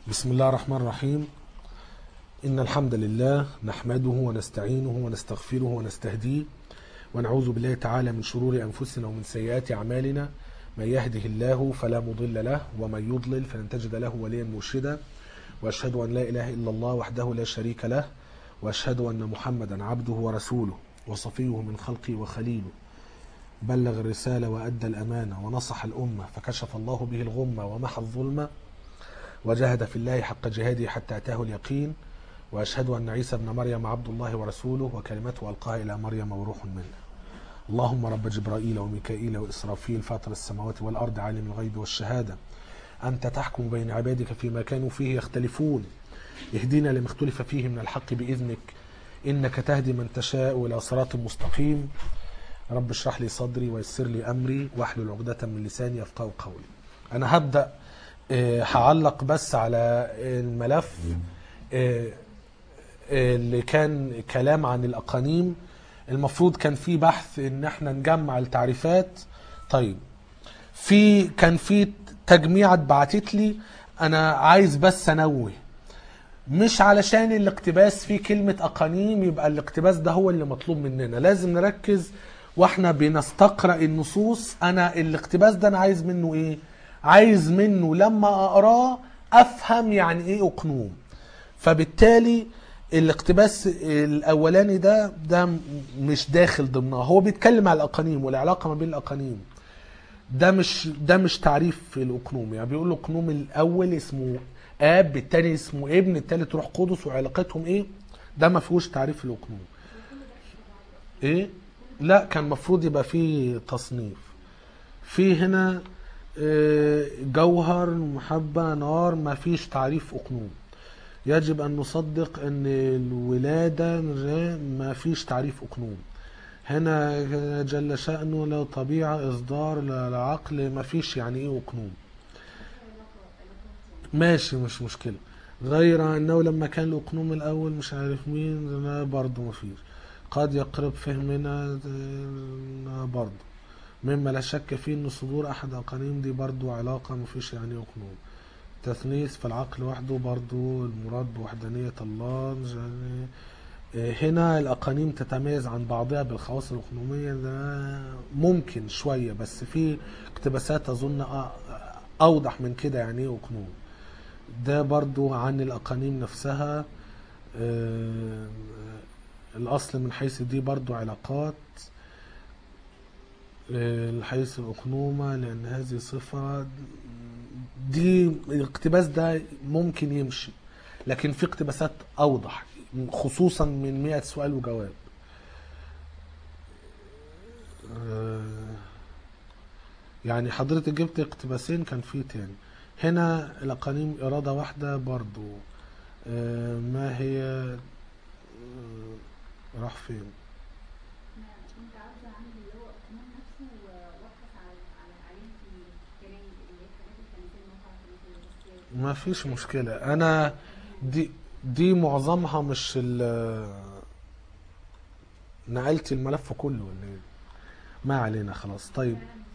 بسم الله الرحمن الرحيم إن الحمد لله نحمده ونستعينه ونستغفره ونستهديه ونعوذ بالله تعالى من شرور أنفسنا ومن سيئات أعمالنا من يهده الله فلا مضل له ومن يضلل فلن تجد له وليا مرشدا وأشهد أن لا إله إلا الله وحده لا شريك له وأشهد أن محمدا عبده ورسوله وصفيه من خلقه وخليله بلغ الرسالة وأدى الأمانة ونصح الأمة فكشف الله به الغمة ومحى الظلمة وجاهد في الله حق جهاده حتى أتاه اليقين وأشهد أن عيسى ابن مريم عبد الله ورسوله وكلمته ألقاها إلى مريم وروح منه اللهم رب جبرائيل وميكائيل وإسرافيل فاطر السماوات والأرض عالم الغيب والشهادة أنت تحكم بين عبادك فيما كانوا فيه يختلفون اهدنا لما اختلف فيه من الحق بإذنك إنك تهدي من تشاء إلى صراط مستقيم رب اشرح لي صدري ويسر لي أمري واحلل عقدة من لساني يفقهوا قولي أنا هبدأ آه، هعلق بس على الملف آه، آه، اللي كان كلام عن الأقانيم المفروض كان في بحث ان احنا نجمع التعريفات طيب في كان في تجميعة اتبعتت لي انا عايز بس انوه مش علشان الاقتباس فيه كلمة أقانيم يبقى الاقتباس ده هو اللي مطلوب مننا لازم نركز واحنا بنستقرأ النصوص أنا الاقتباس ده أنا عايز منه إيه عايز منه لما أقراه أفهم يعني إيه أقنوم فبالتالي الاقتباس الاولاني ده ده مش داخل ضمنها هو بيتكلم على الاقانيم والعلاقه ما بين الاقانيم ده مش ده مش تعريف في الاقنوم يعني بيقول الاقنوم الاول اسمه اب الثاني اسمه ابن الثالث روح قدس وعلاقتهم ايه ده ما فيهوش تعريف في الاقنوم ايه لا كان المفروض يبقى فيه تصنيف في هنا آه، جوهر محبه نار ما فيش تعريف اقنوم يجب أن نصدق أن الولادة ما فيش تعريف أقنوم هنا جل شأنه له طبيعة إصدار لا عقل ما فيش يعني إيه أقنوم ماشي مش مشكلة غير أنه لما كان الأقنوم الأول مش عارف مين لا برضه ما فيش قد يقرب فهمنا آه، برضه مما لا شك فيه أن صدور أحد أقانيم دي برضه علاقة ما فيش يعني أقنوم تثنيث في العقل وحده برضو المراد بوحدانية الله يعني هنا الأقانيم تتميز عن بعضها بالخواص الأقنومية ده ممكن شوية بس في اقتباسات أظن أ- أوضح من كده يعني إيه أقنوم ده برضو عن الأقانيم نفسها آه، الأصل من حيث دي برضو علاقات آه، حيث الأقنومة لأن هذه صفة دي الاقتباس ده ممكن يمشي لكن في اقتباسات أوضح خصوصا من 100 سؤال وجواب آه، يعني حضرتك جبت اقتباسين كان في تاني هنا الأقانيم إرادة واحدة برضو آه، ما هي آه، راح فين كنت عاوزة أعمل اللي هو قانون نفسه وأبحث على على عليه في كمان اللي هي الحاجات الكنسية الموقع الكنسية بس ما فيش مشكلة أنا دي دي معظمها مش ال نقلت الملف كله ولا ايه؟ ما علينا خلاص طيب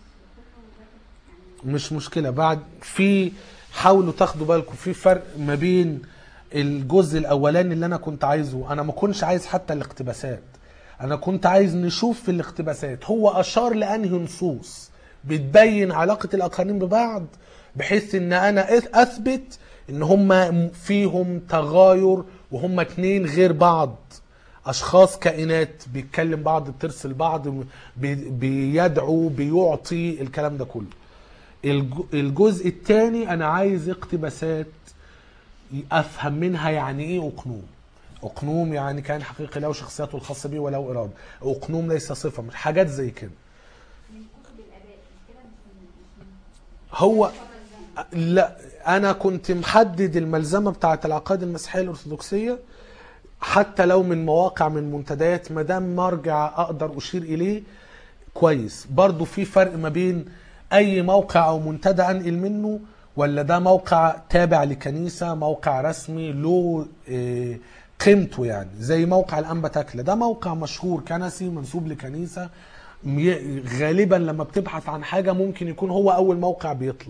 مش مشكلة بعد في حاولوا تاخدوا بالكم في فرق ما بين الجزء الأولاني اللي أنا كنت عايزه أنا ما كنتش عايز حتى الاقتباسات أنا كنت عايز نشوف في الاقتباسات هو أشار لأنهي نصوص بتبين علاقة الأقانيم ببعض بحيث إن أنا أث- أثبت إن هم فيهم تغاير وهم اتنين غير بعض اشخاص كائنات بيتكلم بعض بترسل بعض بي- بيدعو بيعطي الكلام ده كله الج- الجزء الثاني انا عايز اقتباسات افهم منها يعني ايه اقنوم اقنوم يعني كان حقيقي له شخصيته الخاصه به وله اراده اقنوم ليس صفه مش حاجات زي كده من كتب الآباء مش كده مش من مش من هو لا انا كنت محدد الملزمه بتاعه العقائد المسيحيه الارثوذكسيه حتى لو من مواقع من منتديات ما دام مرجع اقدر اشير اليه كويس برضو في فرق ما بين اي موقع او منتدى انقل منه ولا ده موقع تابع لكنيسه موقع رسمي له آه، قيمته يعني زي موقع الانبا تاكله ده موقع مشهور كنسي منسوب لكنيسه م- غالبا لما بتبحث عن حاجه ممكن يكون هو اول موقع بيطلع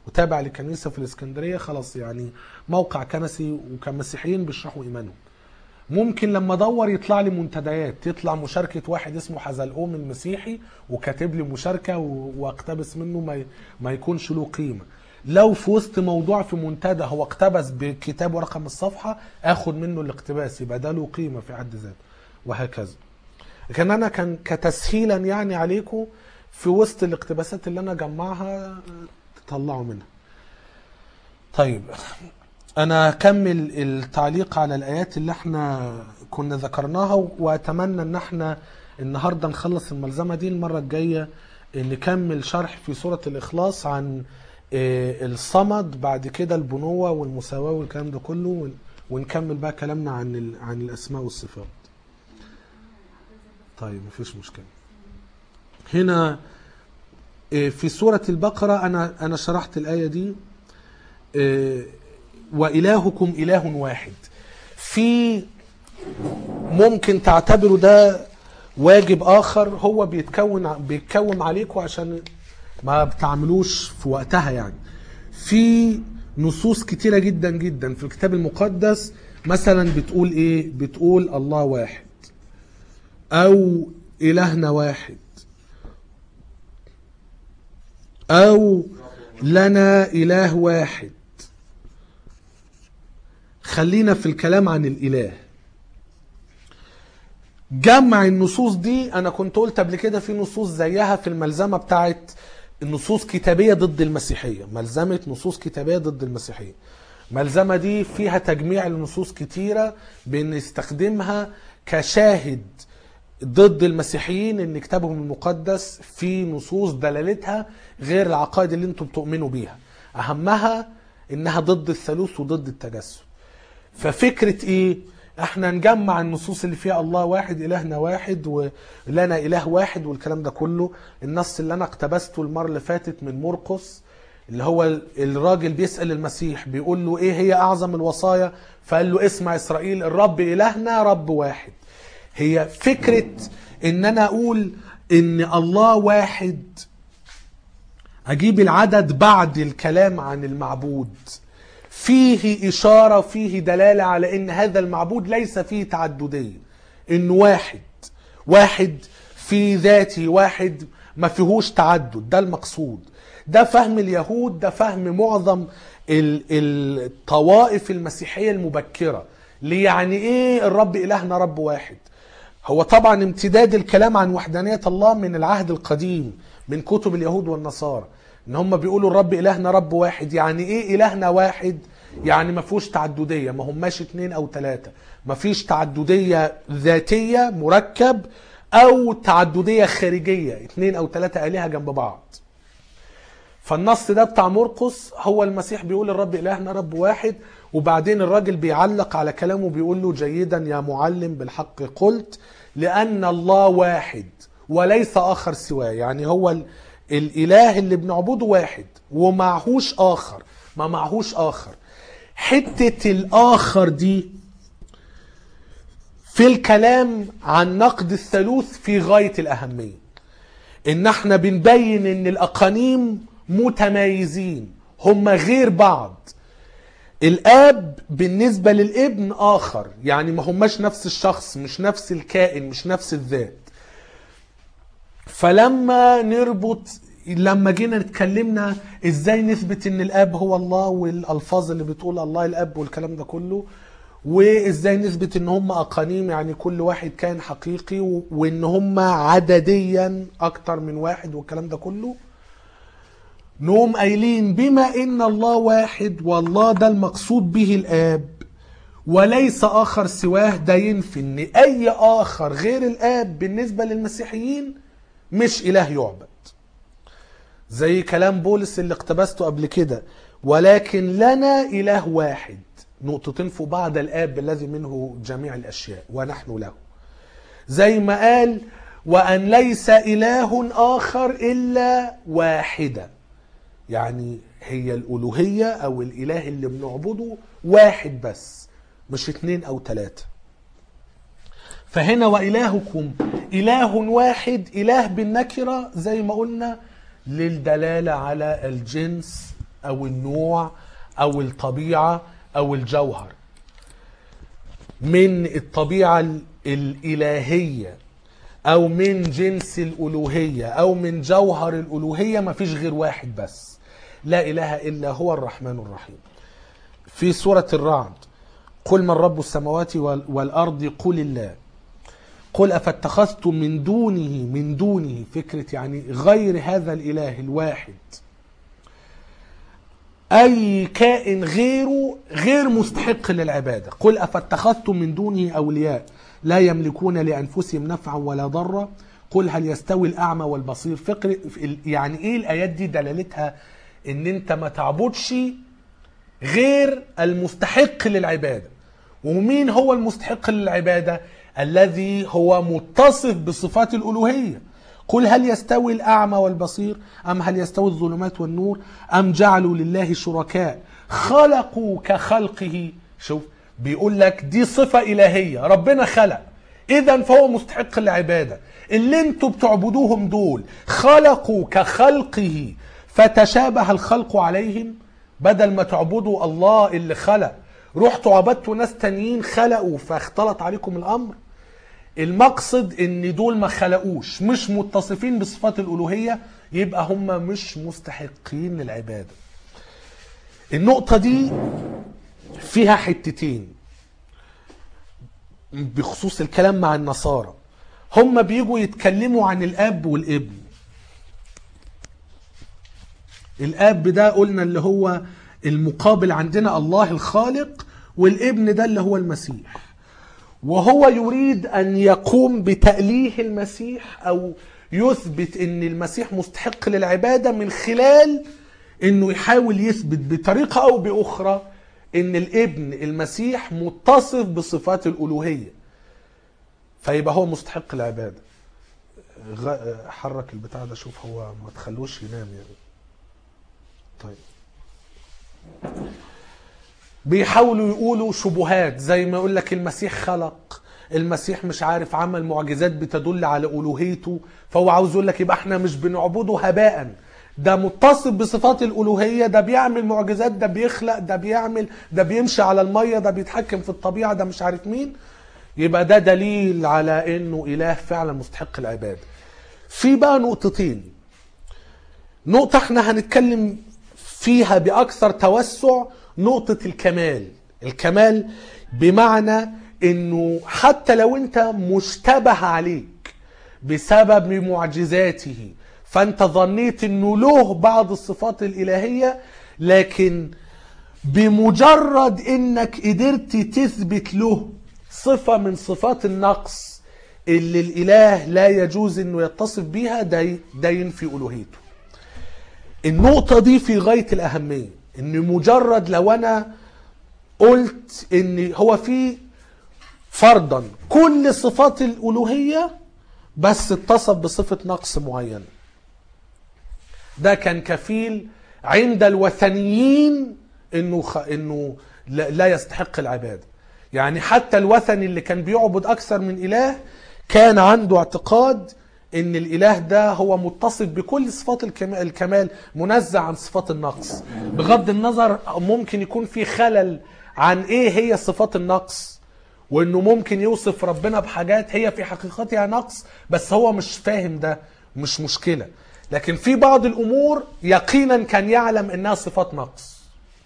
وتابع لكنيسه في الاسكندريه خلاص يعني موقع كنسي وكمسيحيين بيشرحوا ايمانهم ممكن لما ادور يطلع لي منتديات يطلع مشاركه واحد اسمه حزلقوم المسيحي وكاتب لي مشاركه و- واقتبس منه ما ي- ما يكونش له قيمه لو في وسط موضوع في منتدى هو اقتبس بكتاب ورقم الصفحه اخد منه الاقتباس يبقى ده له قيمه في حد ذاته وهكذا لكن انا كان كتسهيلا يعني عليكم في وسط الاقتباسات اللي انا جمعها تطلعوا منها طيب انا اكمل التعليق على الايات اللي احنا كنا ذكرناها واتمنى ان احنا النهارده نخلص الملزمه دي المره الجايه نكمل شرح في سوره الاخلاص عن آه، الصمد بعد كده البنوه والمساواه والكلام ده كله ون- ونكمل بقى كلامنا عن ال- عن الاسماء والصفات طيب مفيش مشكله هنا آه، في سوره البقره انا انا شرحت الايه دي آه، وإلهكم إله واحد في ممكن تعتبروا ده واجب آخر هو بيتكون بيتكون عليكم عشان ما بتعملوش في وقتها يعني في نصوص كتيرة جدا جدا في الكتاب المقدس مثلا بتقول ايه بتقول الله واحد او الهنا واحد او لنا اله واحد خلينا في الكلام عن الاله جمع النصوص دي انا كنت قلت قبل كده في نصوص زيها في الملزمه بتاعت النصوص كتابيه ضد المسيحيه ملزمه نصوص كتابيه ضد المسيحيه الملزمه دي فيها تجميع لنصوص كتيره بنستخدمها كشاهد ضد المسيحيين ان كتابهم المقدس في نصوص دلالتها غير العقائد اللي انتم بتؤمنوا بيها اهمها انها ضد الثالوث وضد التجسد ففكرة ايه احنا نجمع النصوص اللي فيها الله واحد الهنا واحد ولنا اله واحد والكلام ده كله النص اللي انا اقتبسته المرة اللي فاتت من مرقس اللي هو ال- الراجل بيسأل المسيح بيقول له ايه هي اعظم الوصايا فقال له اسمع اسرائيل الرب الهنا رب واحد هي فكرة ان انا اقول ان الله واحد اجيب العدد بعد الكلام عن المعبود فيه اشاره فيه دلاله على ان هذا المعبود ليس فيه تعدديه انه واحد واحد في ذاته واحد ما فيهوش تعدد ده المقصود ده فهم اليهود ده فهم معظم ال- الطوائف المسيحيه المبكره ليه يعني ايه الرب الهنا رب واحد هو طبعا امتداد الكلام عن وحدانية الله من العهد القديم من كتب اليهود والنصارى ان هم بيقولوا الرب الهنا رب واحد يعني ايه الهنا واحد يعني ما فيهوش تعددية ما هماش اتنين او تلاتة ما فيش تعددية ذاتية مركب او تعددية خارجية اتنين او تلاتة آلهة جنب بعض فالنص ده بتاع مرقس هو المسيح بيقول الرب إلهنا رب واحد وبعدين الراجل بيعلق على كلامه بيقول له جيدا يا معلم بالحق قلت لأن الله واحد وليس آخر سواه يعني هو ال- الإله اللي بنعبده واحد ومعهوش آخر ما معهوش آخر حتة الآخر دي في الكلام عن نقد الثالوث في غاية الأهمية ان احنا بنبين ان الاقانيم متمايزين هم غير بعض الاب بالنسبة للابن اخر يعني ما هماش نفس الشخص مش نفس الكائن مش نفس الذات فلما نربط لما جينا اتكلمنا ازاي نثبت ان الاب هو الله والالفاظ اللي بتقول الله الاب والكلام ده كله وازاي نثبت ان هم اقانيم يعني كل واحد كان حقيقي و- وان هم عدديا اكتر من واحد والكلام ده كله نقوم قايلين بما ان الله واحد والله ده المقصود به الاب وليس اخر سواه ده ينفي ان اي اخر غير الاب بالنسبه للمسيحيين مش اله يعبد زي كلام بولس اللي اقتبسته قبل كده ولكن لنا اله واحد نقطتين فوق بعض الاب الذي منه جميع الاشياء ونحن له زي ما قال وان ليس اله اخر الا واحده يعني هي الالوهيه او الاله اللي بنعبده واحد بس مش اتنين او تلاته فهنا والهكم اله واحد اله بالنكره زي ما قلنا للدلاله على الجنس او النوع او الطبيعه او الجوهر من الطبيعه ال- الالهيه او من جنس الالوهيه او من جوهر الالوهيه مفيش غير واحد بس لا اله الا هو الرحمن الرحيم في سوره الرعد قل من رب السماوات وال- والارض قل الله قل افاتخذتم من دونه من دونه فكره يعني غير هذا الاله الواحد اي كائن غيره غير مستحق للعباده قل افاتخذتم من دونه اولياء لا يملكون لانفسهم نفعا ولا ضرا قل هل يستوي الاعمى والبصير فكر يعني ايه الايات دي دلالتها ان انت ما تعبدش غير المستحق للعباده ومين هو المستحق للعباده الذي هو متصف بصفات الالوهيه قل هل يستوي الاعمى والبصير ام هل يستوي الظلمات والنور ام جعلوا لله شركاء خلقوا كخلقه شوف بيقول لك دي صفه الهيه ربنا خلق اذا فهو مستحق للعباده اللي انتوا بتعبدوهم دول خلقوا كخلقه فتشابه الخلق عليهم بدل ما تعبدوا الله اللي خلق رحتوا عبدتوا ناس تانيين خلقوا فاختلط عليكم الامر المقصد ان دول ما خلقوش مش متصفين بصفات الالوهيه يبقى هم مش مستحقين للعباده النقطه دي فيها حتتين بخصوص الكلام مع النصارى هم بيجوا يتكلموا عن الاب والابن الاب ده قلنا اللي هو المقابل عندنا الله الخالق والابن ده اللي هو المسيح وهو يريد ان يقوم بتأليه المسيح او يثبت ان المسيح مستحق للعبادة من خلال انه يحاول يثبت بطريقة او باخرى ان الابن المسيح متصف بصفات الالوهية فيبقى هو مستحق العبادة غ- حرك البتاع ده شوف هو ما تخلوش ينام يعني طيب بيحاولوا يقولوا شبهات زي ما يقول لك المسيح خلق المسيح مش عارف عمل معجزات بتدل على الوهيته فهو عاوز يقول لك يبقى احنا مش بنعبده هباء ده متصف بصفات الالوهيه ده بيعمل معجزات ده بيخلق ده بيعمل ده بيمشي على الميه ده بيتحكم في الطبيعه ده مش عارف مين يبقى ده دليل على انه اله فعلا مستحق العباده في بقى نقطتين نقطة احنا هنتكلم فيها بأكثر توسع نقطة الكمال الكمال بمعنى انه حتى لو انت مشتبه عليك بسبب معجزاته فانت ظنيت انه له بعض الصفات الالهية لكن بمجرد انك قدرت تثبت له صفة من صفات النقص اللي الاله لا يجوز انه يتصف بيها ده ده ينفي الوهيته النقطة دي في غاية الأهمية إن مجرد لو أنا قلت إن هو في فرضا كل صفات الألوهية بس اتصف بصفة نقص معينة ده كان كفيل عند الوثنيين إنه خ... إنه لا لا يستحق العبادة يعني حتى الوثني اللي كان بيعبد أكثر من إله كان عنده اعتقاد ان الاله ده هو متصف بكل صفات الكم- الكمال منزه عن صفات النقص بغض النظر ممكن يكون في خلل عن ايه هي صفات النقص وانه ممكن يوصف ربنا بحاجات هي في حقيقتها نقص بس هو مش فاهم ده مش مشكلة لكن في بعض الامور يقينا كان يعلم انها صفات نقص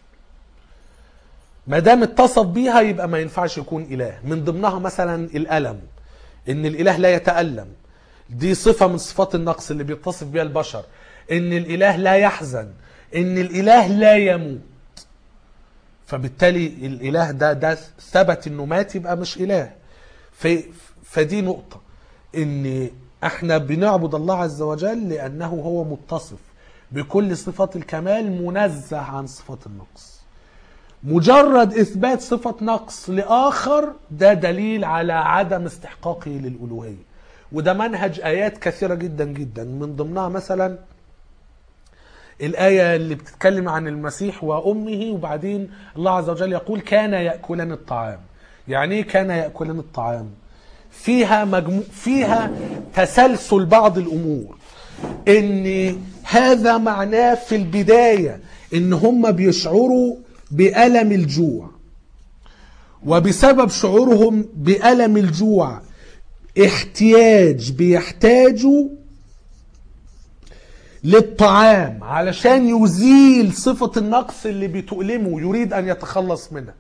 ما دام اتصف بيها يبقى ما ينفعش يكون اله من ضمنها مثلا الالم ان الاله لا يتالم دي صفه من صفات النقص اللي بيتصف بها البشر ان الاله لا يحزن ان الاله لا يموت فبالتالي الاله ده ده ثبت انه مات يبقى مش اله في فدي نقطه ان احنا بنعبد الله عز وجل لانه هو متصف بكل صفات الكمال منزه عن صفات النقص مجرد اثبات صفه نقص لاخر ده دليل على عدم استحقاقه للالوهيه وده منهج ايات كثيره جدا جدا من ضمنها مثلا الآية اللي بتتكلم عن المسيح وأمه وبعدين الله عز وجل يقول كان يأكلان الطعام يعني إيه كان يأكلان الطعام فيها مجمو... فيها تسلسل بعض الأمور إن هذا معناه في البداية ان هم بيشعروا بألم الجوع وبسبب شعورهم بألم الجوع احتياج بيحتاجوا للطعام علشان يزيل صفة النقص اللي بتؤلمه يريد أن يتخلص منها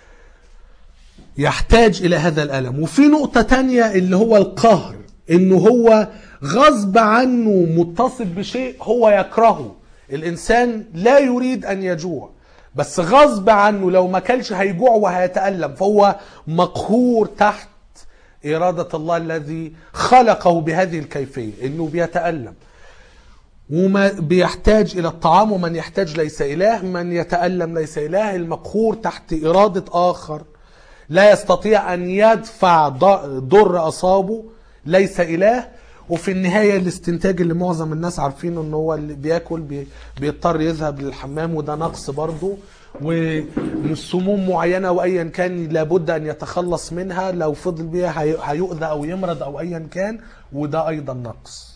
يحتاج إلى هذا الألم وفي نقطة تانية اللي هو القهر إنه هو غصب عنه متصف بشيء هو يكرهه الإنسان لا يريد أن يجوع بس غصب عنه لو ما كلش هيجوع وهيتألم فهو مقهور تحت إرادة الله الذي خلقه بهذه الكيفية إنه بيتألم وما بيحتاج إلى الطعام ومن يحتاج ليس إله من يتألم ليس إله المقهور تحت إرادة آخر لا يستطيع أن يدفع ض- ضر أصابه ليس إله وفي النهاية الاستنتاج اللي معظم الناس عارفينه ان هو اللي بياكل بي- بيضطر يذهب للحمام وده نقص برضه وسموم معينة وأيا كان لابد أن يتخلص منها لو فضل بيها هي- هيؤذى أو يمرض أو أيا كان وده أيضا نقص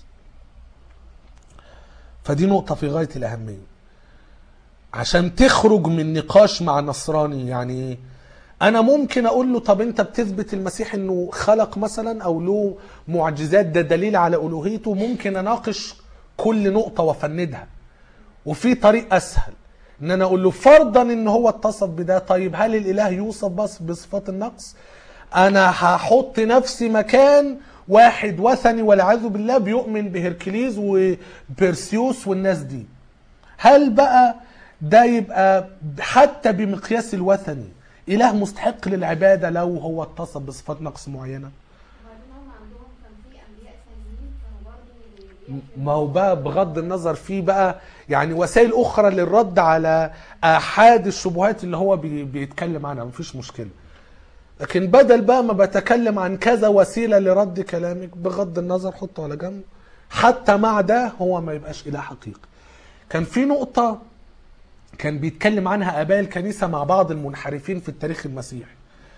فدي نقطة في غاية الأهمية عشان تخرج من نقاش مع نصراني يعني إيه؟ انا ممكن اقول له طب انت بتثبت المسيح انه خلق مثلا او له معجزات ده دليل على الوهيته ممكن اناقش كل نقطة وافندها وفي طريق اسهل ان انا اقول له فرضا ان هو اتصف بده طيب هل الاله يوصف بس بصفات النقص انا هحط نفسي مكان واحد وثني والعياذ بالله بيؤمن بهركليز وبيرسيوس والناس دي هل بقى ده يبقى حتى بمقياس الوثني اله مستحق للعباده لو هو اتصف بصفات نقص معينه وبعدين هم عندهم كان في انبياء ثانيين كانوا برضه ما هو بقى بغض النظر في بقى يعني وسائل اخرى للرد على احاد الشبهات اللي هو بي بيتكلم عنها مفيش مشكله لكن بدل بقى ما بتكلم عن كذا وسيله لرد كلامك بغض النظر حطه على جنب حتى مع ده هو ما يبقاش اله حقيقي كان في نقطه كان بيتكلم عنها اباء الكنيسه مع بعض المنحرفين في التاريخ المسيحي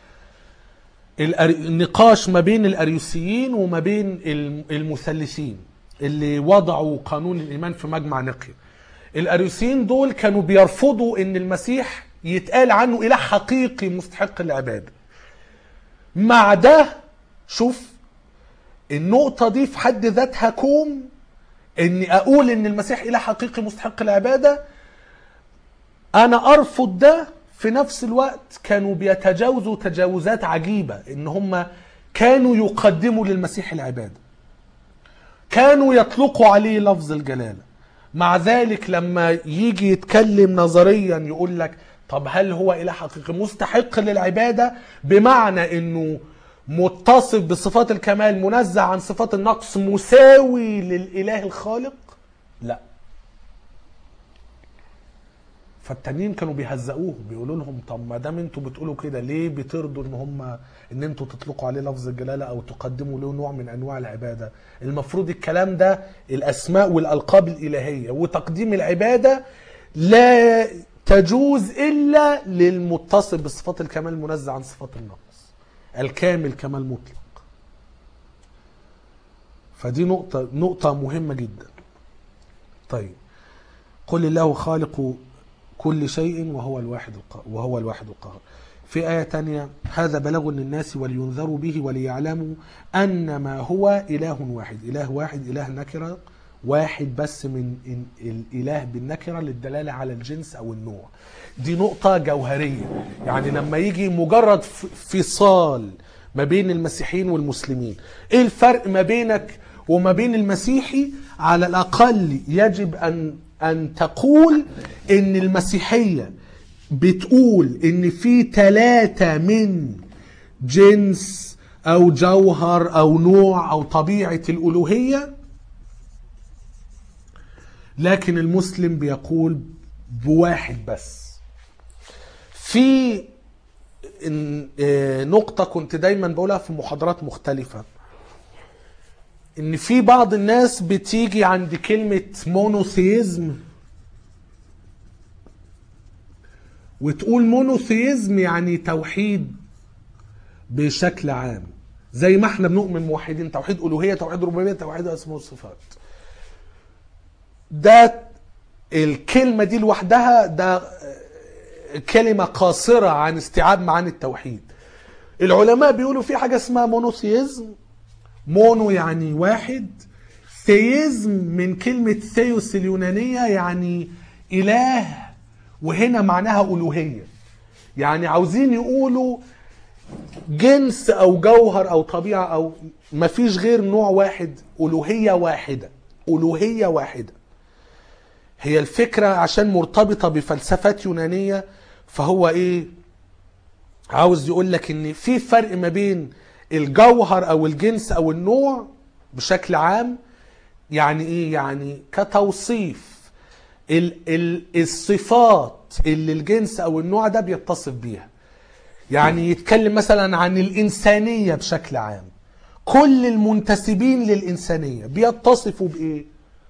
الأر- النقاش ما بين الاريوسيين وما بين الم- المثلثين اللي وضعوا قانون الايمان في مجمع نقيا الاريوسيين دول كانوا بيرفضوا ان المسيح يتقال عنه اله حقيقي مستحق العباده مع ده شوف النقطه دي في حد ذاتها كوم اني اقول ان المسيح اله حقيقي مستحق العباده انا ارفض ده في نفس الوقت كانوا بيتجاوزوا تجاوزات عجيبه ان هم كانوا يقدموا للمسيح العباده كانوا يطلقوا عليه لفظ الجلاله مع ذلك لما يجي يتكلم نظريا يقول لك طب هل هو اله حقيقي مستحق للعباده بمعنى انه متصف بصفات الكمال منزه عن صفات النقص مساوي للاله الخالق لا فالتانيين كانوا بيهزقوه بيقولوا لهم طب ما دام انتوا بتقولوا كده ليه بترضوا ان هم ان انتوا تطلقوا عليه لفظ الجلاله او تقدموا له نوع من انواع العباده المفروض الكلام ده الاسماء والالقاب الالهيه وتقديم العباده لا تجوز الا للمتصف بصفات الكمال المنزه عن صفات النقص الكامل كمال مطلق فدي نقطة نقطة مهمة جدا. طيب قل الله خالق كل شيء وهو الواحد الق... وهو الواحد القهار. في آية تانية هذا بلاغ للناس ولينذروا به وليعلموا أن ما هو إله واحد، إله واحد إله نكرة واحد بس من إن- الإله بالنكرة للدلالة على الجنس أو النوع. دي نقطة جوهرية، يعني لما يجي مجرد ف- فصال ما بين المسيحيين والمسلمين، إيه الفرق ما بينك وما بين المسيحي؟ على الأقل يجب أن أن تقول إن المسيحية بتقول إن في ثلاثة من جنس أو جوهر أو نوع أو طبيعة الألوهية لكن المسلم بيقول بواحد بس في إن- آه، نقطة كنت دايما بقولها في محاضرات مختلفة ان في بعض الناس بتيجي عند كلمة مونوثيزم وتقول مونوثيزم يعني توحيد بشكل عام زي ما احنا بنؤمن موحدين توحيد الوهيه توحيد ربوبيه توحيد اسماء والصفات ده الكلمة دي لوحدها ده كلمة قاصرة عن استيعاب معاني التوحيد العلماء بيقولوا في حاجة اسمها مونوثيزم مونو يعني واحد ثيزم من كلمة ثيوس اليونانية يعني إله وهنا معناها ألوهية يعني عاوزين يقولوا جنس أو جوهر أو طبيعة أو مفيش غير نوع واحد ألوهية واحدة ألوهية واحدة هي الفكرة عشان مرتبطة بفلسفات يونانية فهو ايه عاوز يقول لك ان في فرق ما بين الجوهر او الجنس او النوع بشكل عام يعني ايه يعني كتوصيف ال ال الصفات اللي الجنس او النوع ده بيتصف بيها يعني يتكلم مثلا عن الانسانيه بشكل عام كل المنتسبين للانسانيه بيتصفوا بايه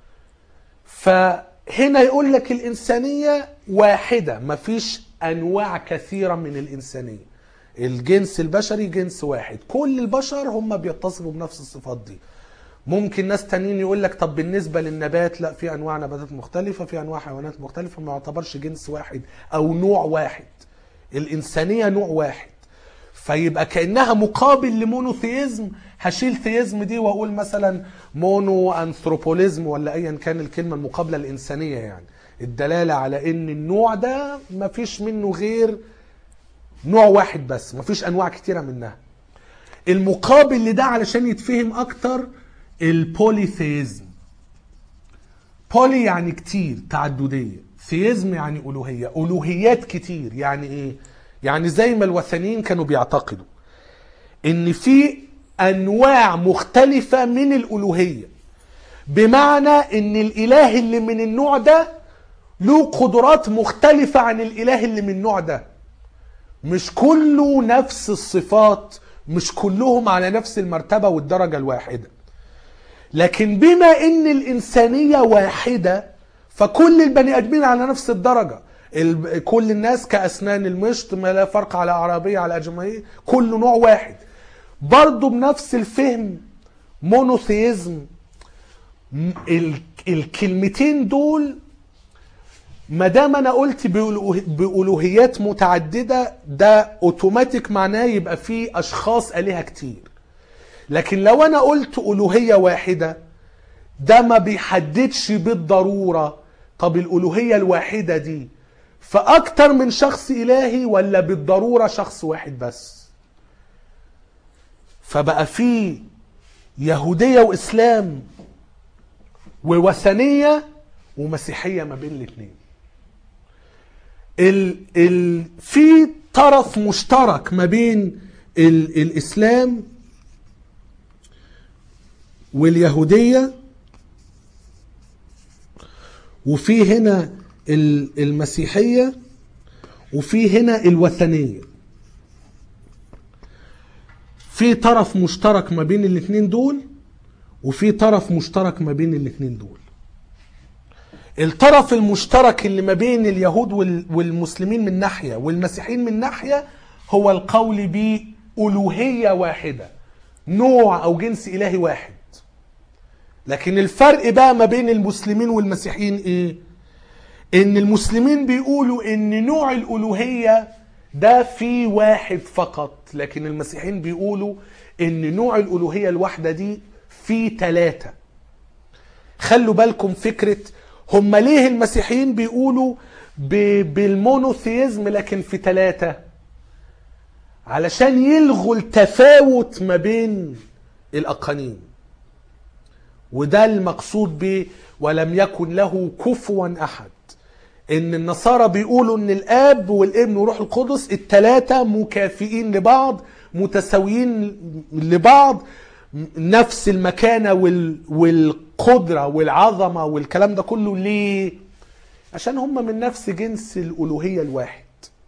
فهنا يقول لك الانسانيه واحده مفيش انواع كثيره من الانسانيه الجنس البشري جنس واحد كل البشر هم بيتصفوا بنفس الصفات دي ممكن ناس تانيين يقول لك طب بالنسبه للنبات لا في انواع نباتات مختلفه في انواع حيوانات مختلفه ما يعتبرش جنس واحد او نوع واحد الانسانيه نوع واحد فيبقى كانها مقابل لمونوثيزم هشيل ثيزم دي واقول مثلا مونو انثروبوليزم ولا ايا كان الكلمه المقابله الانسانيه يعني الدلاله على ان النوع ده ما فيش منه غير نوع واحد بس ما فيش انواع كتيره منها المقابل لده علشان يتفهم اكتر البوليثيزم بولي يعني كتير تعدديه ثيزم يعني الوهيه الوهيات كتير يعني ايه يعني زي ما الوثنيين كانوا بيعتقدوا ان في انواع مختلفه من الالوهيه بمعنى ان الاله اللي من النوع ده له قدرات مختلفه عن الاله اللي من النوع ده مش كله نفس الصفات مش كلهم على نفس المرتبه والدرجه الواحده لكن بما ان الانسانيه واحده فكل البني ادمين على نفس الدرجه ال- كل الناس كاسنان المشط ما لا فرق على عربيه على اجمعيه كله نوع واحد برضه بنفس الفهم مونوثيزم م- ال- الكلمتين دول ما دام انا قلت بألوه- بالوهيات متعدده ده اوتوماتيك معناه يبقى في اشخاص الهه كتير لكن لو انا قلت الوهيه واحده ده ما بيحددش بالضروره طب الالوهيه الواحده دي فاكتر من شخص الهي ولا بالضروره شخص واحد بس فبقى في يهوديه واسلام ووثنيه ومسيحيه ما بين الاثنين ال ال في طرف مشترك ما بين ال الاسلام واليهوديه وفي هنا ال- المسيحيه وفي هنا الوثنيه في طرف مشترك ما بين الاثنين دول وفي طرف مشترك ما بين الاثنين دول الطرف المشترك اللي ما بين اليهود وال- والمسلمين من ناحيه والمسيحيين من ناحيه هو القول بألوهية واحدة نوع أو جنس إلهي واحد لكن الفرق بقى ما بين المسلمين والمسيحيين إيه؟ إن المسلمين بيقولوا إن نوع الألوهية ده في واحد فقط لكن المسيحيين بيقولوا إن نوع الألوهية الواحدة دي في ثلاثة خلوا بالكم فكرة هم ليه المسيحيين بيقولوا ب- بالمونوثيزم لكن في ثلاثة علشان يلغوا التفاوت ما بين الأقانيم وده المقصود ب ولم يكن له كفوا أحد إن النصارى بيقولوا إن الآب والابن والروح القدس التلاتة مكافئين لبعض متساويين لبعض نفس المكانة وال... والقدرة والعظمة والكلام ده كله ليه؟ عشان هم من نفس جنس الألوهية الواحد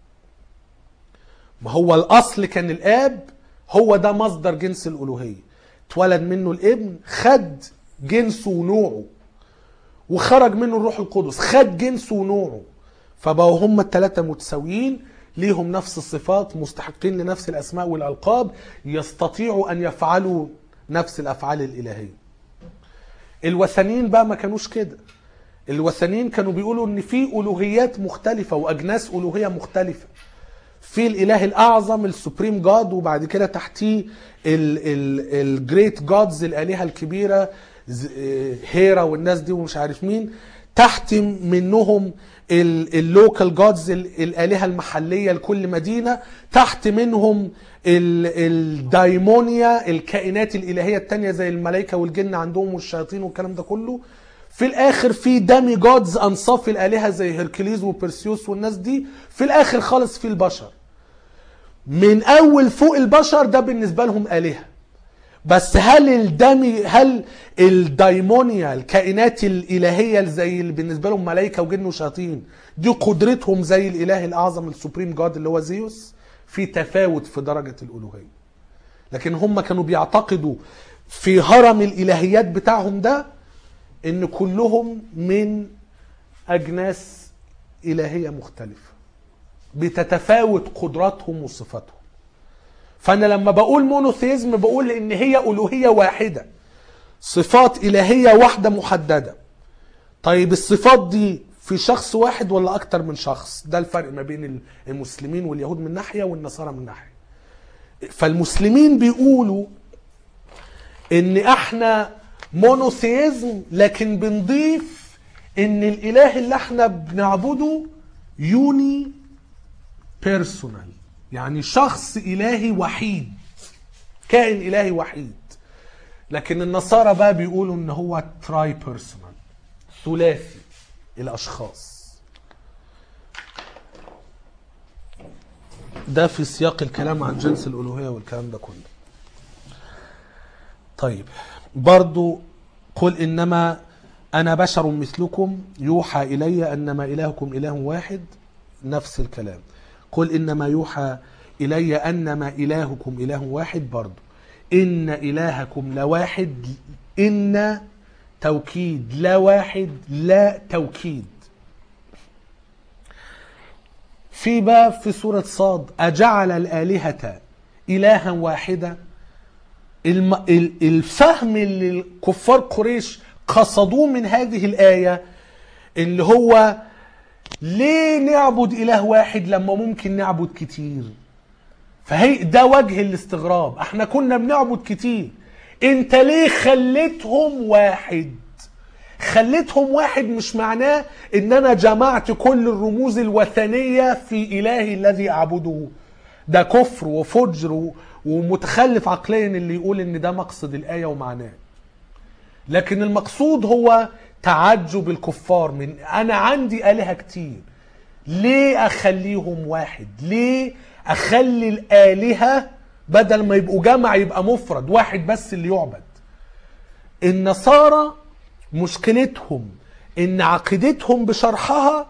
ما هو الأصل كان الآب هو ده مصدر جنس الألوهية اتولد منه الابن خد جنسه ونوعه وخرج منه الروح القدس خد جنسه ونوعه فبقوا هم الثلاثة متساويين ليهم نفس الصفات مستحقين لنفس الأسماء والألقاب يستطيعوا أن يفعلوا نفس الأفعال الإلهية الوثنيين بقى ما كانوش كده الوثنيين كانوا بيقولوا ان في الوهيات مختلفه واجناس الوهيه مختلفه في الاله الاعظم السوبريم جاد وبعد كده تحتيه الجريت جادز الالهه الكبيره ز- آه، هيرا والناس دي ومش عارف مين تحت منهم اللوكال جادز الالهه المحليه لكل مدينه تحت منهم ال- الدايمونيا الكائنات الالهيه التانية زي الملائكه والجن عندهم والشياطين والكلام ده كله في الاخر في دامي جادز انصاف الالهه زي هيركليز وبرسيوس والناس دي في الاخر خالص في البشر من اول فوق البشر ده بالنسبه لهم الهه بس هل الدمي هل الدايمونيا الكائنات الالهيه اللي زي اللي بالنسبه لهم ملائكه وجن وشياطين دي قدرتهم زي الاله الاعظم السوبريم جاد اللي هو زيوس في تفاوت في درجه الالوهيه لكن هم كانوا بيعتقدوا في هرم الالهيات بتاعهم ده ان كلهم من اجناس الهيه مختلفه بتتفاوت قدراتهم وصفاتهم فانا لما بقول مونوثيزم بقول ان هي الوهيه واحده صفات الهيه واحده محدده طيب الصفات دي في شخص واحد ولا اكتر من شخص ده الفرق ما بين المسلمين واليهود من ناحيه والنصارى من ناحيه فالمسلمين بيقولوا ان احنا مونوثيزم لكن بنضيف ان الاله اللي احنا بنعبده يوني بيرسونال يعني شخص الهي وحيد كائن الهي وحيد لكن النصارى بقى بيقولوا ان هو تراي بيرسونال ثلاثي الاشخاص ده في سياق الكلام عن جنس الالوهيه والكلام ده كله طيب برضو قل انما انا بشر مثلكم يوحى الي انما الهكم اله واحد نفس الكلام قل انما يوحى الي انما الهكم اله واحد برضو ان الهكم لواحد ان توكيد لا واحد لا توكيد في باب في سورة صاد أجعل الآلهة إلها واحدة الم... ال- الفهم اللي الكفار قريش قصدوه من هذه الآية اللي هو ليه نعبد إله واحد لما ممكن نعبد كتير فهي ده وجه الاستغراب احنا كنا بنعبد كتير انت ليه خليتهم واحد خليتهم واحد مش معناه ان انا جمعت كل الرموز الوثنية في الهي الذي اعبده ده كفر وفجر و- ومتخلف عقليا اللي يقول ان ده مقصد الايه ومعناه لكن المقصود هو تعجب الكفار من انا عندي الهه كتير ليه اخليهم واحد ليه اخلي الالهه بدل ما يبقوا جمع يبقى مفرد واحد بس اللي يعبد النصارى مشكلتهم ان عقيدتهم بشرحها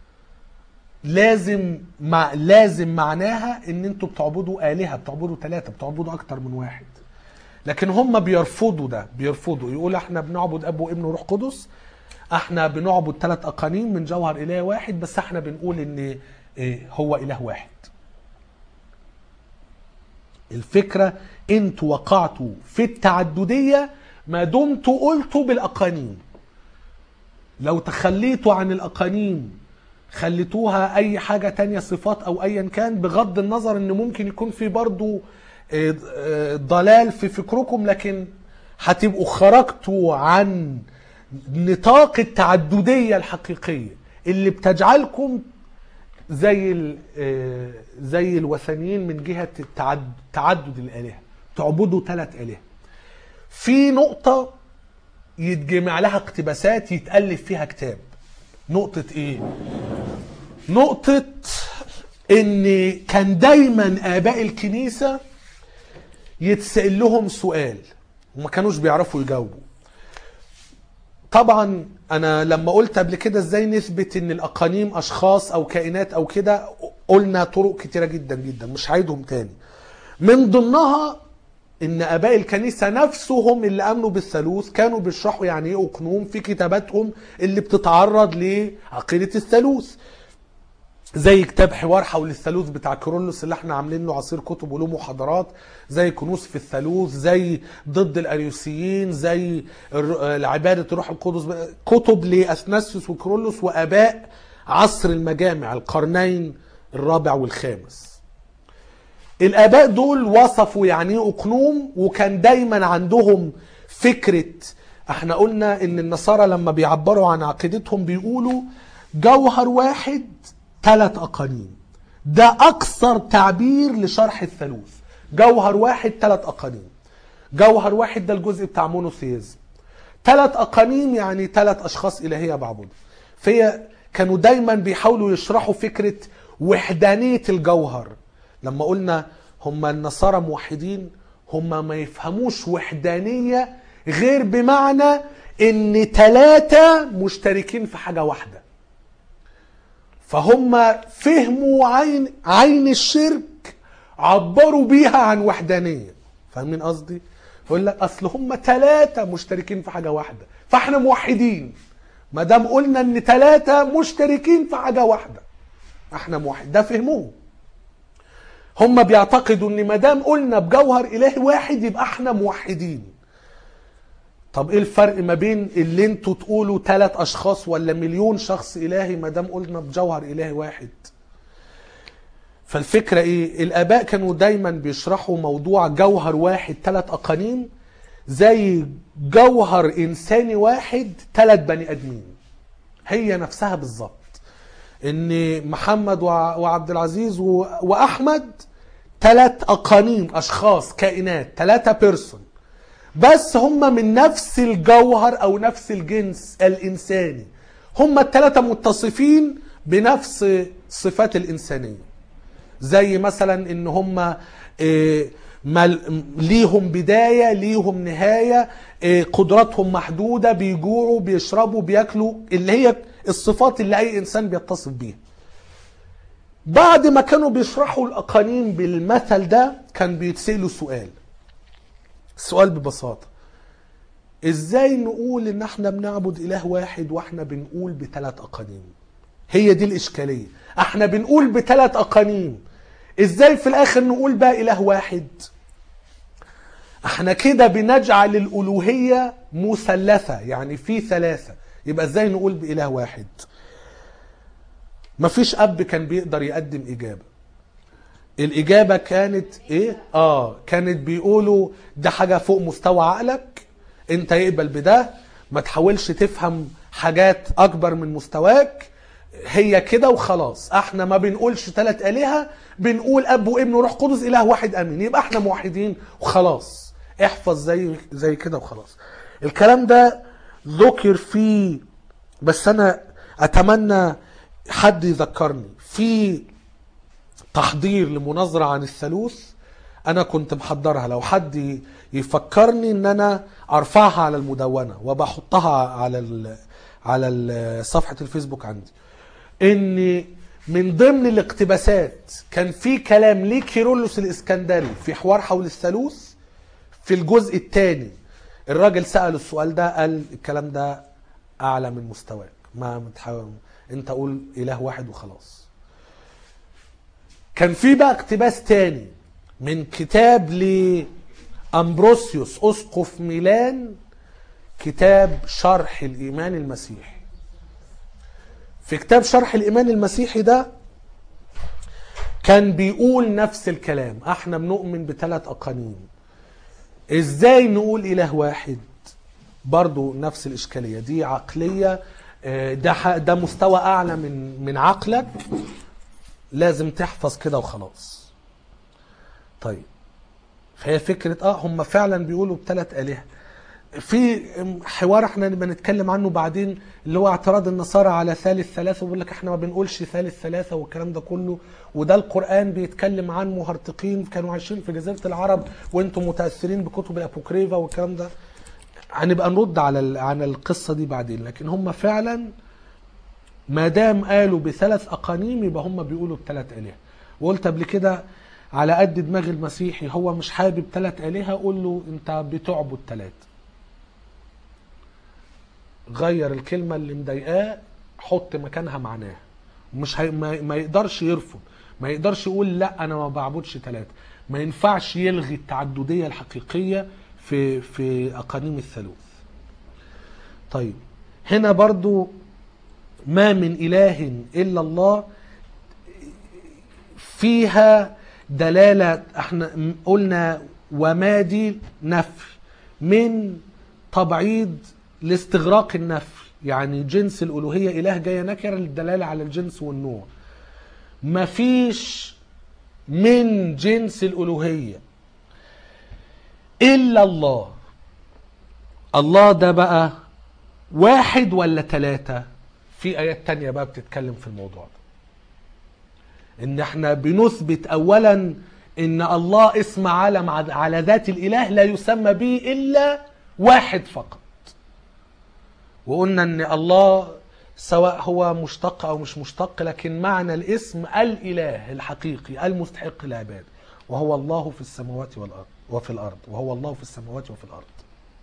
لازم مع لازم معناها ان انتوا بتعبدوا الهه بتعبدوا ثلاثه بتعبدوا اكتر من واحد لكن هم بيرفضوا ده بيرفضوا يقول احنا بنعبد اب وابن وروح قدس احنا بنعبد ثلاث اقانيم من جوهر اله واحد بس احنا بنقول ان إيه، هو اله واحد الفكره انتوا وقعتوا في التعدديه ما دمتوا قلتوا بالاقانيم لو تخليتوا عن الاقانيم خليتوها اي حاجه تانية صفات او ايا كان بغض النظر ان ممكن يكون في برضو آه، آه، ضلال في فكركم لكن هتبقوا خرجتوا عن نطاق التعدديه الحقيقيه اللي بتجعلكم زي ال- آه، زي الوثنيين من جهه التعد- تعدد الالهه تعبدوا ثلاث الهه في نقطه يتجمع لها اقتباسات يتالف فيها كتاب نقطه ايه نقطه ان كان دايما اباء الكنيسه يتسال لهم سؤال وما كانوش بيعرفوا يجاوبوا طبعا انا لما قلت قبل كده ازاي نثبت ان الاقانيم اشخاص او كائنات او كده قلنا طرق كتيره جدا جدا مش هعيدهم تاني من ضمنها ان اباء الكنيسه نفسهم اللي امنوا بالثالوث كانوا بيشرحوا يعني ايه اقنوم في كتاباتهم اللي بتتعرض لعقيده الثالوث زي كتاب حوار حول الثالوث بتاع كيرلس اللي احنا عاملين له عصير كتب ولو محاضرات زي كنوز في الثالوث زي ضد الاريوسيين زي الر- عباده الروح القدس كتب لاثناسيوس وكيرلس واباء عصر المجامع القرنين الرابع والخامس الاباء دول وصفوا يعني ايه اقنوم وكان دايما عندهم فكره احنا قلنا ان النصارى لما بيعبروا عن عقيدتهم بيقولوا جوهر واحد ثلاث اقانيم ده اكثر تعبير لشرح الثالوث جوهر واحد ثلاث اقانيم جوهر واحد ده الجزء بتاع مونوثيزم ثلاث اقانيم يعني ثلاث اشخاص الهيه بعبدهم فهي كانوا دايما بيحاولوا يشرحوا فكره وحدانيه الجوهر لما قلنا هم النصارى موحدين هم ما يفهموش وحدانيه غير بمعنى ان ثلاثه مشتركين في حاجه واحده فهم فهموا عين عين الشرك عبروا بيها عن وحدانيه فاهمين قصدي يقول لك اصل هم ثلاثه مشتركين في حاجه واحده فاحنا موحدين ما دام قلنا ان ثلاثه مشتركين في حاجه واحده احنا موحد ده فهموه هم بيعتقدوا ان ما دام قلنا بجوهر الهي واحد يبقى احنا موحدين طب ايه الفرق ما بين اللي انتوا تقولوا ثلاث اشخاص ولا مليون شخص الهي ما دام قلنا بجوهر الهي واحد فالفكرة ايه الاباء كانوا دايما بيشرحوا موضوع جوهر واحد ثلاث اقانيم زي جوهر انساني واحد ثلاث بني ادمين هي نفسها بالظبط ان محمد وع- وعبد العزيز و- واحمد ثلاث اقانيم اشخاص كائنات ثلاثة بيرسون بس هم من نفس الجوهر او نفس الجنس الانساني هم الثلاثة متصفين بنفس صفات الانسانية زي مثلا ان هم آه، مل- ليهم بداية ليهم نهاية آه، قدراتهم محدودة بيجوعوا بيشربوا بياكلوا اللي هي الصفات اللي اي انسان بيتصف بيها بعد ما كانوا بيشرحوا الاقانيم بالمثل ده كان بيتسألوا سؤال السؤال ببساطة ازاي نقول ان احنا بنعبد اله واحد واحنا بنقول بثلاث اقانيم هي دي الاشكالية احنا بنقول بثلاث اقانيم ازاي في الاخر نقول بقى اله واحد احنا كده بنجعل الالوهية مثلثة يعني في ثلاثة يبقى ازاي نقول باله واحد مفيش اب كان بيقدر يقدم اجابة الاجابة كانت ايه اه كانت بيقولوا ده حاجة فوق مستوى عقلك انت يقبل بده ما تحاولش تفهم حاجات اكبر من مستواك هي كده وخلاص احنا ما بنقولش ثلاث الهه بنقول اب وابن وروح قدس اله واحد امين يبقى احنا موحدين وخلاص احفظ زي زي كده وخلاص الكلام ده ذكر فيه بس انا اتمنى حد يذكرني في تحضير لمناظرة عن الثالوث أنا كنت محضرها لو حد يفكرني إن أنا أرفعها على المدونة وبحطها على ال على ال- صفحة الفيسبوك عندي إن من ضمن الاقتباسات كان في كلام لكيرلس الإسكندري في حوار حول الثالوث في الجزء الثاني الراجل سأل السؤال ده قال الكلام ده أعلى من مستواك ما متحاول أنت قول إله واحد وخلاص كان في بقى اقتباس تاني من كتاب لأمبروسيوس أسقف ميلان كتاب شرح الإيمان المسيحي في كتاب شرح الإيمان المسيحي ده كان بيقول نفس الكلام احنا بنؤمن بثلاث أقانيم ازاي نقول إله واحد برضو نفس الإشكالية دي عقلية آه، ده ح- ده مستوى أعلى من من عقلك لازم تحفظ كده وخلاص طيب فهي فكرة اه هم فعلا بيقولوا بثلاث آلهة في حوار احنا نبقى نتكلم عنه بعدين اللي هو اعتراض النصارى على ثالث ثلاثة ويقول لك احنا ما بنقولش ثالث ثلاثة والكلام ده كله وده القرآن بيتكلم عن مهرطقين كانوا عايشين في جزيرة العرب وانتم متأثرين بكتب الأبوكريفا والكلام ده هنبقى نرد على ال- على القصة دي بعدين لكن هم فعلا ما دام قالوا بثلاث اقانيم يبقى هم بيقولوا بثلاث الهه وقلت قبل كده على قد دماغ المسيحي هو مش حابب ثلاث الهه قول له انت بتعبد ثلاثه غير الكلمه اللي مضايقاه حط مكانها معناها مش هي ما, ما يقدرش يرفض ما يقدرش يقول لا انا ما بعبدش ثلاثه ما ينفعش يلغي التعدديه الحقيقيه في في اقانيم الثالوث طيب هنا برضو ما من اله الا الله فيها دلاله احنا قلنا وما دي نفي من تبعيض لاستغراق النفي يعني جنس الالوهيه اله جايه نكره للدلاله على الجنس والنوع مفيش من جنس الالوهيه الا الله الله ده بقى واحد ولا ثلاثة في آيات تانية بقى بتتكلم في الموضوع ده ان احنا بنثبت اولا ان الله اسم علم على ذات الاله لا يسمى به الا واحد فقط وقلنا ان الله سواء هو مشتق او مش مشتق لكن معنى الاسم الاله الحقيقي المستحق للعباده وهو الله في السماوات والارض وفي الارض وهو الله في السماوات وفي الارض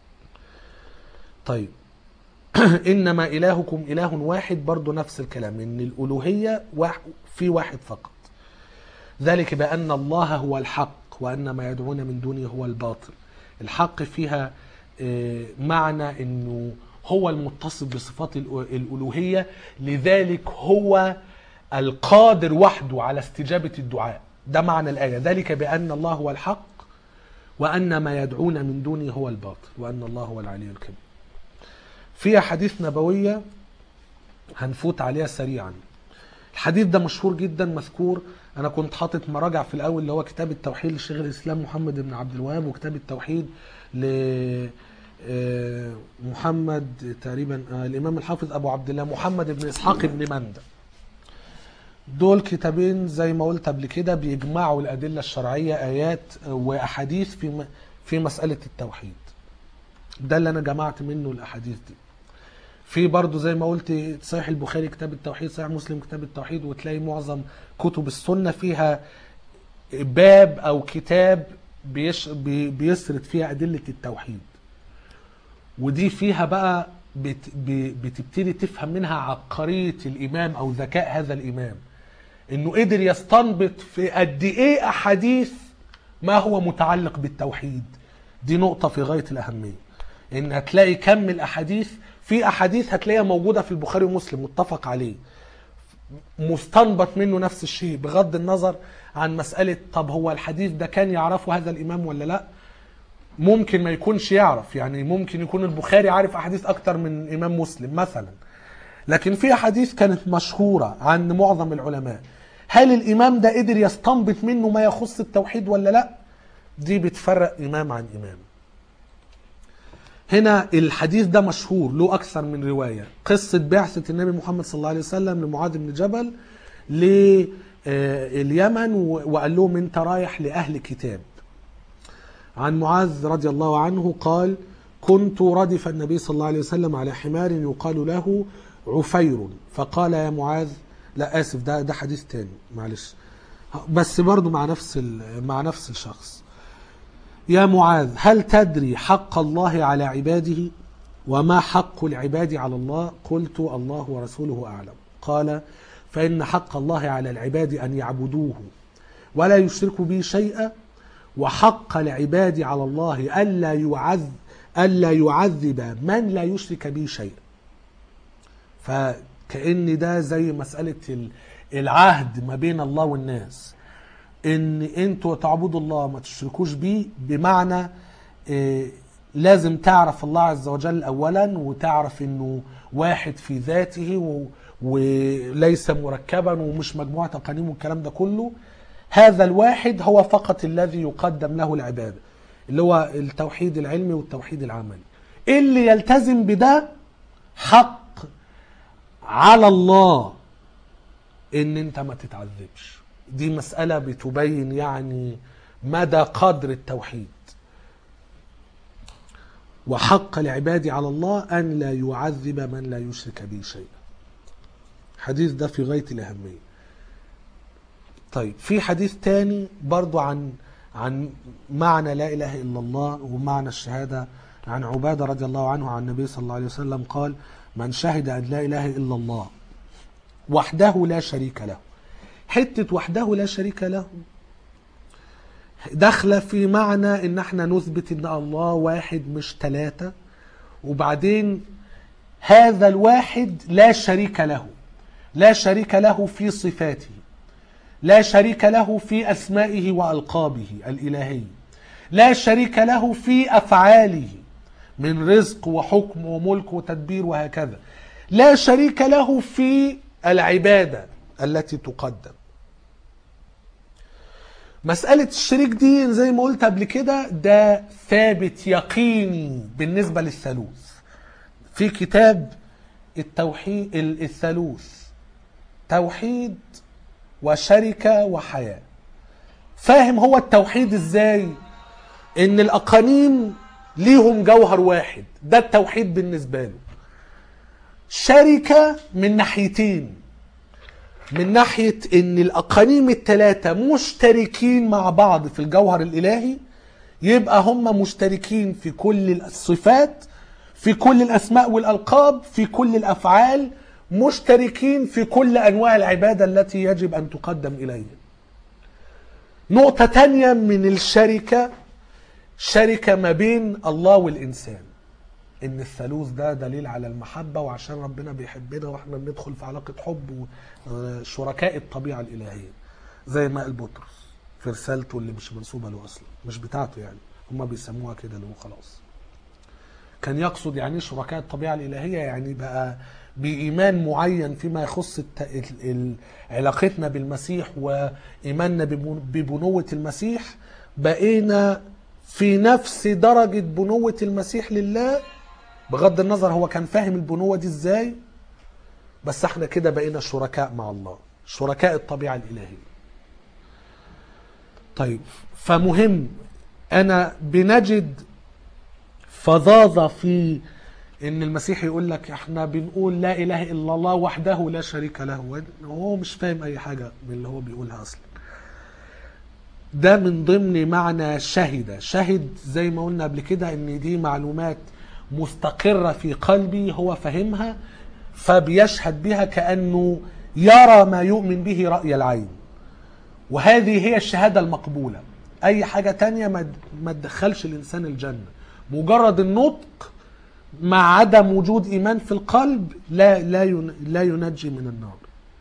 طيب انما الهكم اله واحد برضو نفس الكلام ان الالوهيه واحد في واحد فقط ذلك بان الله هو الحق وان ما يدعون من دونه هو الباطل الحق فيها آه، معنى انه هو المتصف بصفات الأ- الالوهيه لذلك هو القادر وحده على استجابه الدعاء ده معنى الايه ذلك بان الله هو الحق وان ما يدعون من دونه هو الباطل وان الله هو العلي الكبير في احاديث نبويه هنفوت عليها سريعا الحديث ده مشهور جدا مذكور انا كنت حاطط مراجع في الاول اللي هو كتاب التوحيد للشيخ الاسلام محمد بن عبد الوهاب وكتاب التوحيد ل آه، محمد تقريبا آه، الامام الحافظ ابو عبد الله محمد بن اسحاق بن مندى دول كتابين زي ما قلت قبل كده بيجمعوا الادله الشرعيه ايات واحاديث في م- في مساله التوحيد ده اللي انا جمعت منه الاحاديث دي في برضه زي ما قلت صحيح البخاري كتاب التوحيد صحيح مسلم كتاب التوحيد وتلاقي معظم كتب السنة فيها باب أو كتاب بيش بي- بيسرد فيها أدلة التوحيد ودي فيها بقى بت ب- بتبتدي تفهم منها عبقرية الإمام أو ذكاء هذا الإمام إنه قدر يستنبط في قد إيه أحاديث ما هو متعلق بالتوحيد دي نقطة في غاية الأهمية إن هتلاقي كم الأحاديث في أحاديث هتلاقيها موجودة في البخاري ومسلم متفق عليه مستنبط منه نفس الشيء بغض النظر عن مسألة طب هو الحديث ده كان يعرفه هذا الإمام ولا لا ممكن ما يكونش يعرف يعني ممكن يكون البخاري عارف أحاديث أكتر من إمام مسلم مثلا لكن في أحاديث كانت مشهورة عند معظم العلماء هل الإمام ده قدر يستنبط منه ما يخص التوحيد ولا لا دي بتفرق إمام عن إمام هنا الحديث ده مشهور له أكثر من رواية قصة بعثة النبي محمد صلى الله عليه وسلم لمعاذ بن جبل لليمن وقال لهم انت رايح لأهل كتاب عن معاذ رضي الله عنه قال كنت ردف النبي صلى الله عليه وسلم على حمار يقال له عفير فقال يا معاذ لا اسف ده ده حديث تاني معلش بس برضو مع نفس ال- مع نفس الشخص يا معاذ هل تدري حق الله على عباده وما حق العباد على الله قلت الله ورسوله أعلم قال فإن حق الله على العباد أن يعبدوه ولا يشركوا به شيئا وحق العباد على الله ألا يعذب ألا يعذب من لا يشرك به شيئا فكأن ده زي مسألة ال- العهد ما بين الله والناس ان انتوا تعبدوا الله ما تشركوش بيه بمعنى إيه لازم تعرف الله عز وجل اولا وتعرف انه واحد في ذاته و وليس مركبا ومش مجموعه اقانيم والكلام ده كله هذا الواحد هو فقط الذي يقدم له العباده اللي هو التوحيد العلمي والتوحيد العملي اللي يلتزم بده حق على الله ان انت ما تتعذبش دي مسألة بتبين يعني مدى قدر التوحيد وحق العباد على الله أن لا يعذب من لا يشرك به شيئا حديث ده في غاية الأهمية طيب في حديث تاني برضو عن عن معنى لا إله إلا الله ومعنى الشهادة عن عبادة رضي الله عنه عن النبي صلى الله عليه وسلم قال من شهد أن لا إله إلا الله وحده لا شريك له حتة وحده لا شريك له داخلة في معنى ان احنا نثبت ان الله واحد مش ثلاثة وبعدين هذا الواحد لا شريك له لا شريك له في صفاته لا شريك له في اسمائه والقابه الالهيه لا شريك له في افعاله من رزق وحكم وملك وتدبير وهكذا لا شريك له في العباده التي تقدم مسألة الشريك دي زي ما قلت قبل كده ده ثابت يقيني بالنسبة للثالوث في كتاب التوحيد الثالوث توحيد وشركة وحياة فاهم هو التوحيد ازاي ان الاقانيم ليهم جوهر واحد ده التوحيد بالنسبة له شركة من ناحيتين من ناحية ان الاقانيم الثلاثة مشتركين مع بعض في الجوهر الالهي يبقى هم مشتركين في كل الصفات في كل الاسماء والالقاب في كل الافعال مشتركين في كل انواع العبادة التي يجب ان تقدم اليه نقطة تانية من الشركة شركة ما بين الله والإنسان إن الثالوث ده دليل على المحبة وعشان ربنا بيحبنا وإحنا بندخل في علاقة حب وشركاء الطبيعة الإلهية زي ما قال بطرس في رسالته اللي مش منسوبة له أصلا مش بتاعته يعني هما بيسموها كده له خلاص كان يقصد يعني شركاء الطبيعة الإلهية يعني بقى بإيمان معين فيما يخص الت... ال... ال... علاقتنا بالمسيح وإيماننا ببن... ببنوة المسيح بقينا في نفس درجة بنوة المسيح لله بغض النظر هو كان فاهم البنوة دي ازاي بس احنا كده بقينا شركاء مع الله شركاء الطبيعة الإلهية طيب فمهم أنا بنجد فظاظة في ان المسيح يقول لك احنا بنقول لا اله الا الله وحده لا شريك له هو مش فاهم اي حاجه من اللي هو بيقولها اصلا ده من ضمن معنى شهد شهد زي ما قلنا قبل كده ان دي معلومات مستقرة في قلبي هو فهمها فبيشهد بها كأنه يرى ما يؤمن به رأي العين وهذه هي الشهادة المقبولة أي حاجة تانية ما تدخلش الإنسان الجنة مجرد النطق مع عدم وجود إيمان في القلب لا لا لا ينجي من النار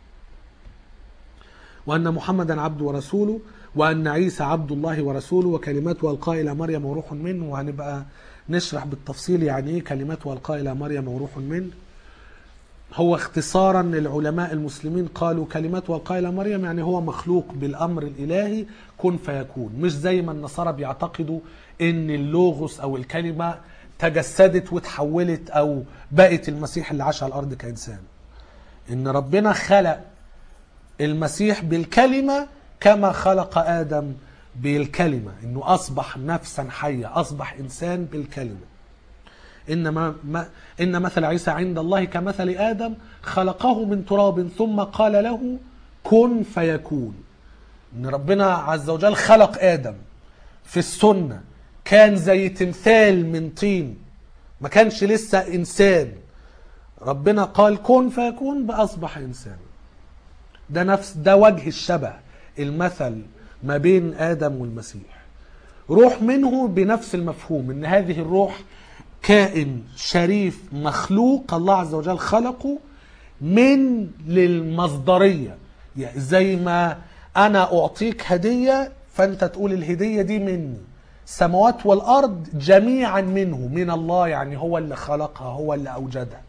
وأن محمدا عبد ورسوله وأن عيسى عبد الله ورسوله وكلماته ألقى إلى مريم وروح منه وهنبقى نشرح بالتفصيل يعني إيه كلماته ألقى إلى مريم وروح منه هو اختصارا العلماء المسلمين قالوا كلماته ألقى إلى مريم يعني هو مخلوق بالأمر الإلهي كن فيكون مش زي ما النصارى بيعتقدوا إن اللوغوس أو الكلمة تجسدت وتحولت أو بقت المسيح اللي عاش على الأرض كإنسان إن ربنا خلق المسيح بالكلمة كما خلق آدم بالكلمة إنه أصبح نفسا حية أصبح إنسان بالكلمة إنما ما إن مثل عيسى عند الله كمثل آدم خلقه من تراب ثم قال له كن فيكون إن ربنا عز وجل خلق آدم في السنة كان زي تمثال من طين ما كانش لسه إنسان ربنا قال كن فيكون بأصبح إنسان ده نفس ده وجه الشبه المثل ما بين آدم والمسيح روح منه بنفس المفهوم ان هذه الروح كائن شريف مخلوق الله عز وجل خلقه من للمصدرية يعني زي ما انا اعطيك هدية فانت تقول الهدية دي مني السماوات والارض جميعا منه من الله يعني هو اللي خلقها هو اللي اوجدها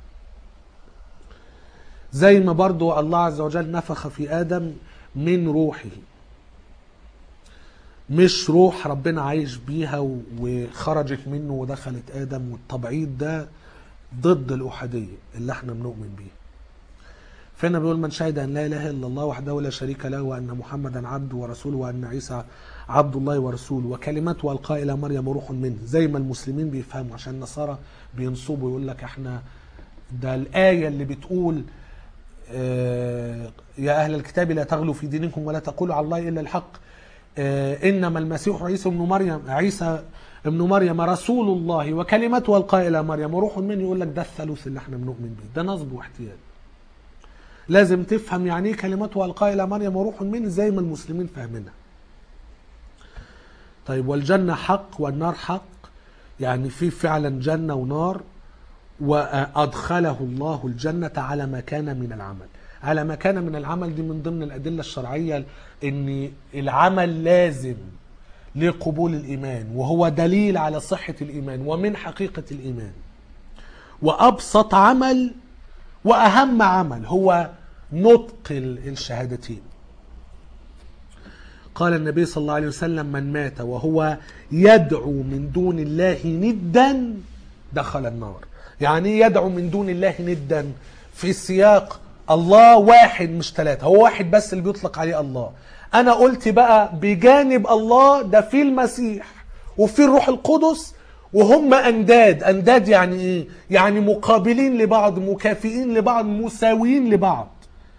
زي ما برضو الله عز وجل نفخ في ادم من روحه مش روح ربنا عايش بيها وخرجت منه ودخلت ادم والتبعيض ده ضد الاحاديه اللي احنا بنؤمن بيه فهنا بيقول من شهد ان لا اله الا الله وحده لا شريك له وان محمدا عبده ورسوله وان عيسى عبد الله ورسوله وكلمته القى الى مريم روح منه زي ما المسلمين بيفهموا عشان النصارى بينصبوا يقول لك احنا ده الايه اللي بتقول آه يا اهل الكتاب لا تغلوا في دينكم ولا تقولوا على الله الا الحق آه انما المسيح عيسى ابن مريم عيسى ابن مريم رسول الله وكلمته القى الى مريم وروح منه يقول لك ده الثالوث اللي احنا بنؤمن به ده نصب واحتيال لازم تفهم يعني ايه كلمته والقاها الى مريم وروح منه زي ما المسلمين فاهمينها طيب والجنه حق والنار حق يعني في فعلا جنه ونار وادخله الله الجنه على ما كان من العمل على ما كان من العمل دي من ضمن الادله الشرعيه ان العمل لازم لقبول الايمان وهو دليل على صحه الايمان ومن حقيقه الايمان وابسط عمل واهم عمل هو نطق ال- الشهادتين قال النبي صلى الله عليه وسلم من مات وهو يدعو من دون الله ندا دخل النار يعني إيه يدعو من دون الله ندا في سياق الله واحد مش ثلاثة هو واحد بس اللي بيطلق عليه الله أنا قلت بقى بجانب الله ده في المسيح وفي الروح القدس وهم أنداد أنداد يعني إيه يعني مقابلين لبعض مكافئين لبعض مساويين لبعض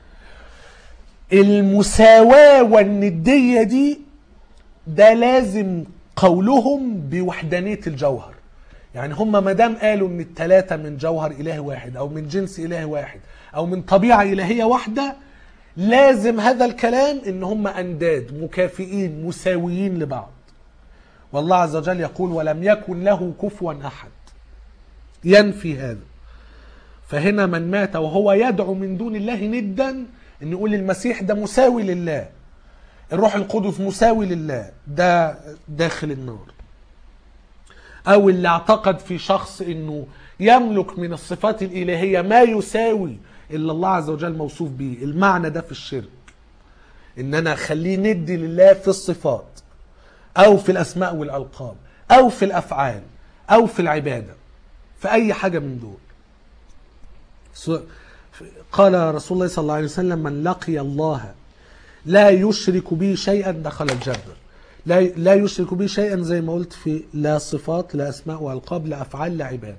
المساواة والندية دي ده لازم قولهم بوحدانية الجوهر يعني هم ما دام قالوا ان الثلاثة من جوهر اله واحد او من جنس اله واحد او من طبيعة الهية واحدة لازم هذا الكلام ان هم انداد مكافئين مساويين لبعض والله عز وجل يقول ولم يكن له كفوا احد ينفي هذا فهنا من مات وهو يدعو من دون الله ندا ان يقول المسيح ده مساوي لله الروح القدس مساوي لله ده داخل النار او اللي اعتقد في شخص انه يملك من الصفات الالهيه ما يساوي الا الله عز وجل موصوف به المعنى ده في الشرك ان انا اخليه ندي لله في الصفات او في الاسماء والالقاب او في الافعال او في العباده في اي حاجه من دول سو- قال رسول الله صلى الله عليه وسلم من لقي الله لا يشرك به شيئا دخل الجنة لا لا يشرك به شيئا زي ما قلت في لا صفات لا اسماء والقاب لا افعال لا عباده.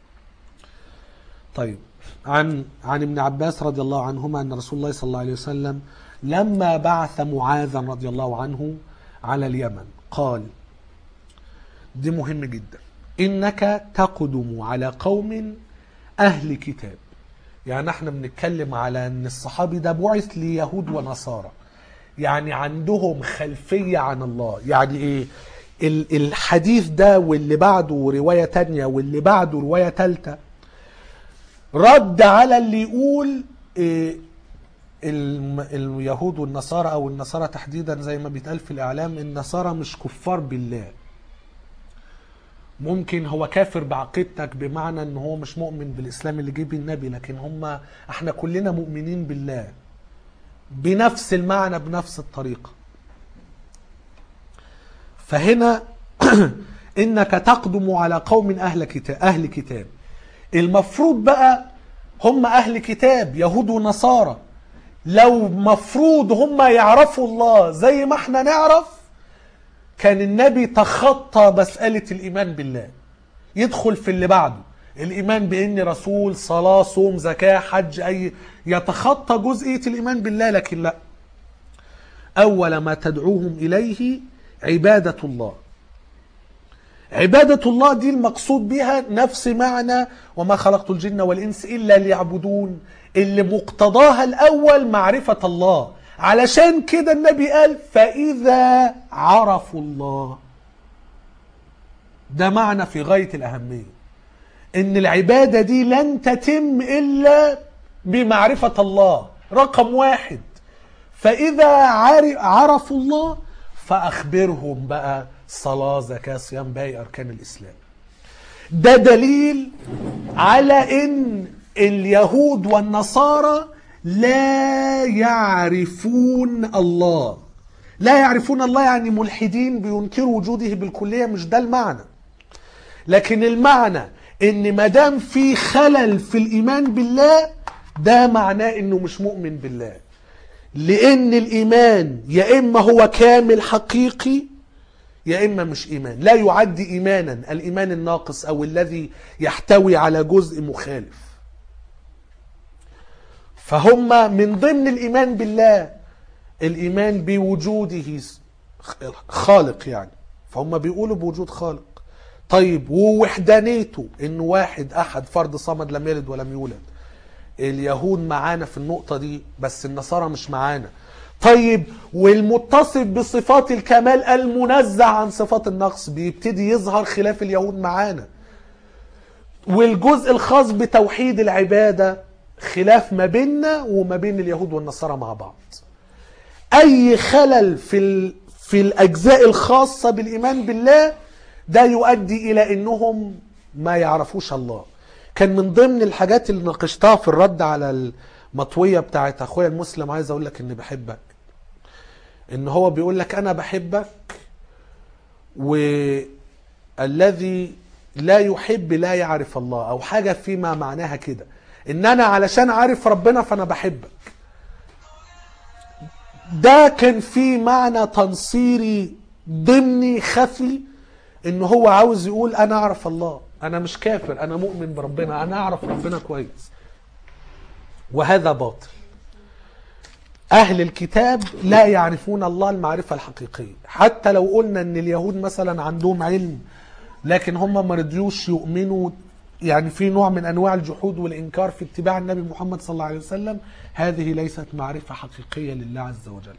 طيب عن عن ابن عباس رضي الله عنهما ان رسول الله صلى الله عليه وسلم لما بعث معاذا رضي الله عنه على اليمن قال دي مهم جدا انك تقدم على قوم اهل كتاب يعني احنا بنتكلم على ان الصحابي ده بعث ليهود ونصارى يعني عندهم خلفية عن الله يعني ايه ال- الحديث ده واللي بعده رواية تانية واللي بعده رواية تالتة رد على اللي يقول إيه الم- اليهود والنصارى او النصارى تحديدا زي ما بيتقال في الاعلام النصارى مش كفار بالله ممكن هو كافر بعقيدتك بمعنى ان هو مش مؤمن بالاسلام اللي جه بيه النبي لكن هم احنا كلنا مؤمنين بالله بنفس المعنى بنفس الطريقه فهنا انك تقدم على قوم اهل كتاب اهل كتاب المفروض بقى هم اهل كتاب يهود ونصارى لو مفروض هم يعرفوا الله زي ما احنا نعرف كان النبي تخطى مسألة الإيمان بالله يدخل في اللي بعده الإيمان بإني رسول صلاة صوم زكاة حج أي يتخطى جزئية الإيمان بالله لكن لا أول ما تدعوهم إليه عبادة الله عبادة الله دي المقصود بها نفس معنى وما خلقت الجن والإنس إلا ليعبدون اللي مقتضاها الأول معرفة الله علشان كده النبي قال فإذا عرفوا الله ده معنى في غاية الأهمية إن العبادة دي لن تتم إلا بمعرفة الله رقم واحد فإذا عر- عرفوا الله فأخبرهم بقى صلاة زكاة صيام باقي أركان الإسلام ده دليل على ان اليهود والنصارى لا يعرفون الله لا يعرفون الله يعني ملحدين بينكروا وجوده بالكليه مش ده المعنى لكن المعنى ان ما دام في خلل في الايمان بالله ده معناه انه مش مؤمن بالله لان الايمان يا اما هو كامل حقيقي يا اما مش ايمان لا يعد ايمانا الايمان الناقص او الذي يحتوي على جزء مخالف فهم من ضمن الايمان بالله الايمان بوجوده خالق يعني فهم بيقولوا بوجود خالق طيب ووحدانيته انه واحد احد فرد صمد لم يلد ولم يولد اليهود معانا في النقطة دي بس النصارى مش معانا طيب والمتصف بصفات الكمال المنزه عن صفات النقص بيبتدي يظهر خلاف اليهود معانا والجزء الخاص بتوحيد العبادة خلاف ما بيننا وما بين اليهود والنصارى مع بعض اي خلل في ال... في الاجزاء الخاصه بالايمان بالله ده يؤدي الى انهم ما يعرفوش الله كان من ضمن الحاجات اللي ناقشتها في الرد على المطويه بتاعت اخويا المسلم عايز اقول لك اني بحبك ان هو بيقول لك انا بحبك والذي لا يحب لا يعرف الله او حاجه فيما معناها كده ان انا علشان عارف ربنا فانا بحبك ده كان في معنى تنصيري ضمني خفي ان هو عاوز يقول انا اعرف الله انا مش كافر انا مؤمن بربنا انا اعرف ربنا كويس وهذا باطل اهل الكتاب لا يعرفون الله المعرفة الحقيقية حتى لو قلنا ان اليهود مثلا عندهم علم لكن هم ما رضيوش يؤمنوا يعني في نوع من انواع الجحود والانكار في اتباع النبي محمد صلى الله عليه وسلم هذه ليست معرفه حقيقيه لله عز وجل.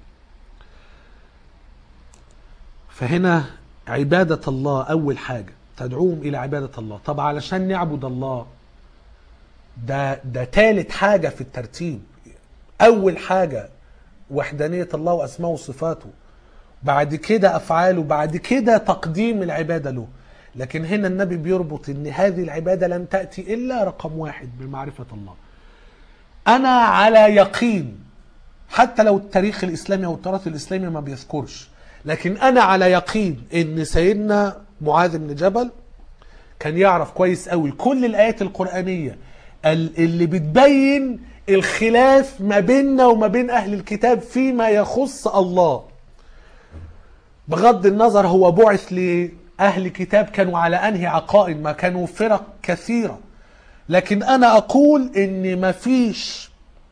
فهنا عباده الله اول حاجه تدعوهم الى عباده الله، طب علشان نعبد الله ده ده ثالث حاجه في الترتيب. اول حاجه وحدانيه الله واسماءه وصفاته. بعد كده افعاله، بعد كده تقديم العباده له. لكن هنا النبي بيربط ان هذه العبادة لن تأتي الا رقم واحد بمعرفة الله انا على يقين حتى لو التاريخ الاسلامي او التراث الاسلامي ما بيذكرش لكن انا على يقين ان سيدنا معاذ بن جبل كان يعرف كويس قوي كل الايات القرآنية اللي بتبين الخلاف ما بيننا وما بين اهل الكتاب فيما يخص الله بغض النظر هو بعث ليه أهل كتاب كانوا على أنهي عقائد ما كانوا فرق كثيرة لكن أنا أقول إن ما فيش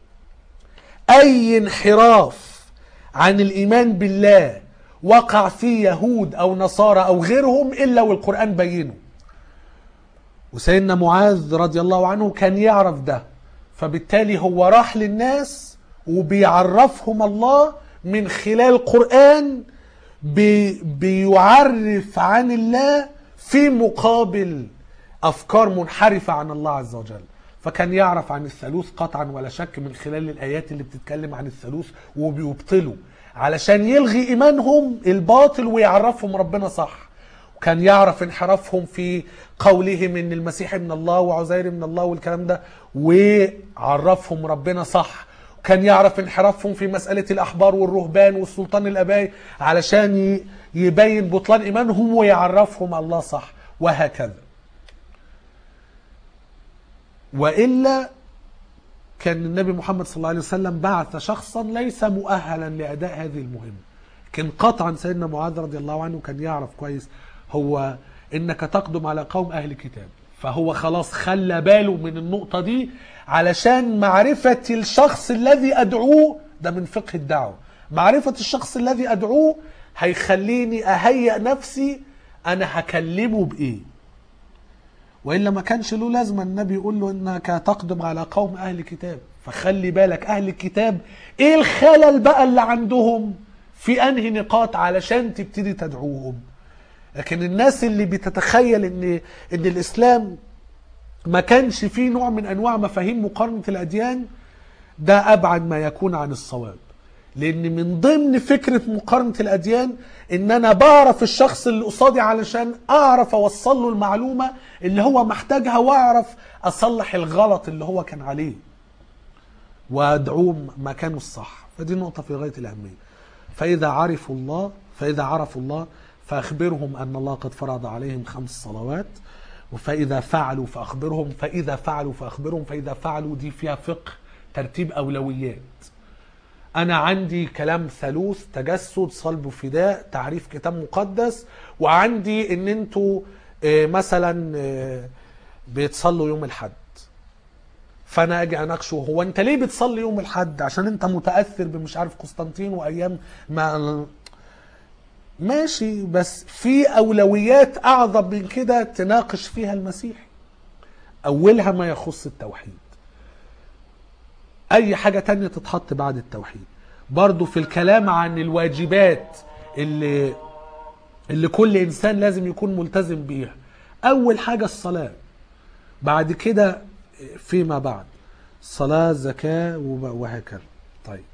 أي انحراف عن الإيمان بالله وقع فيه يهود أو نصارى أو غيرهم إلا والقرآن بينه وسيدنا معاذ رضي الله عنه كان يعرف ده فبالتالي هو راح للناس وبيعرفهم الله من خلال القرآن بي بيعرف عن الله في مقابل افكار منحرفه عن الله عز وجل فكان يعرف عن الثالوث قطعا ولا شك من خلال الايات اللي بتتكلم عن الثالوث وبيبطلوا علشان يلغي ايمانهم الباطل ويعرفهم ربنا صح وكان يعرف انحرافهم في قولهم ان المسيح ابن الله وعزير ابن الله والكلام ده وعرفهم ربنا صح كان يعرف انحرافهم في مسألة الأحبار والرهبان والسلطان الأبائي علشان يبين بطلان إيمانهم ويعرفهم الله صح وهكذا وإلا كان النبي محمد صلى الله عليه وسلم بعث شخصا ليس مؤهلا لأداء هذه المهمة كان قطعا سيدنا معاذ رضي الله عنه كان يعرف كويس هو إنك تقدم على قوم أهل كتاب فهو خلاص خلى باله من النقطة دي علشان معرفة الشخص الذي أدعوه ده من فقه الدعوة معرفة الشخص الذي أدعوه هيخليني أهيئ نفسي أنا هكلمه بإيه وإلا ما كانش له لازمة النبي يقول له إنك تقدم على قوم أهل كتاب فخلي بالك أهل الكتاب إيه الخلل بقى اللي عندهم في أنهي نقاط علشان تبتدي تدعوهم لكن الناس اللي بتتخيل ان ان الاسلام ما كانش فيه نوع من انواع مفاهيم مقارنه الاديان ده ابعد ما يكون عن الصواب لان من ضمن فكره مقارنه الاديان ان انا بعرف الشخص اللي قصادي علشان اعرف اوصل له المعلومه اللي هو محتاجها واعرف اصلح الغلط اللي هو كان عليه وادعوه مكانه الصح فدي نقطه في غايه الاهميه فاذا عرفوا الله فاذا عرفوا الله فأخبرهم أن الله قد فرض عليهم خمس صلوات فإذا فعلوا فأخبرهم فإذا فعلوا فأخبرهم فإذا فعلوا دي فيها فقه ترتيب أولويات أنا عندي كلام ثالوث تجسد صلب وفداء تعريف كتاب مقدس وعندي إن أنتوا مثلا بتصلوا يوم الحد فانا اجي اناقشه هو انت ليه بتصلي يوم الحد عشان انت متاثر بمش عارف قسطنطين وايام ما ماشي بس في اولويات اعظم من كده تناقش فيها المسيح اولها ما يخص التوحيد اي حاجة تانية تتحط بعد التوحيد برضو في الكلام عن الواجبات اللي اللي كل انسان لازم يكون ملتزم بيها اول حاجة الصلاة بعد كده فيما بعد صلاة زكاة وب- وهكذا طيب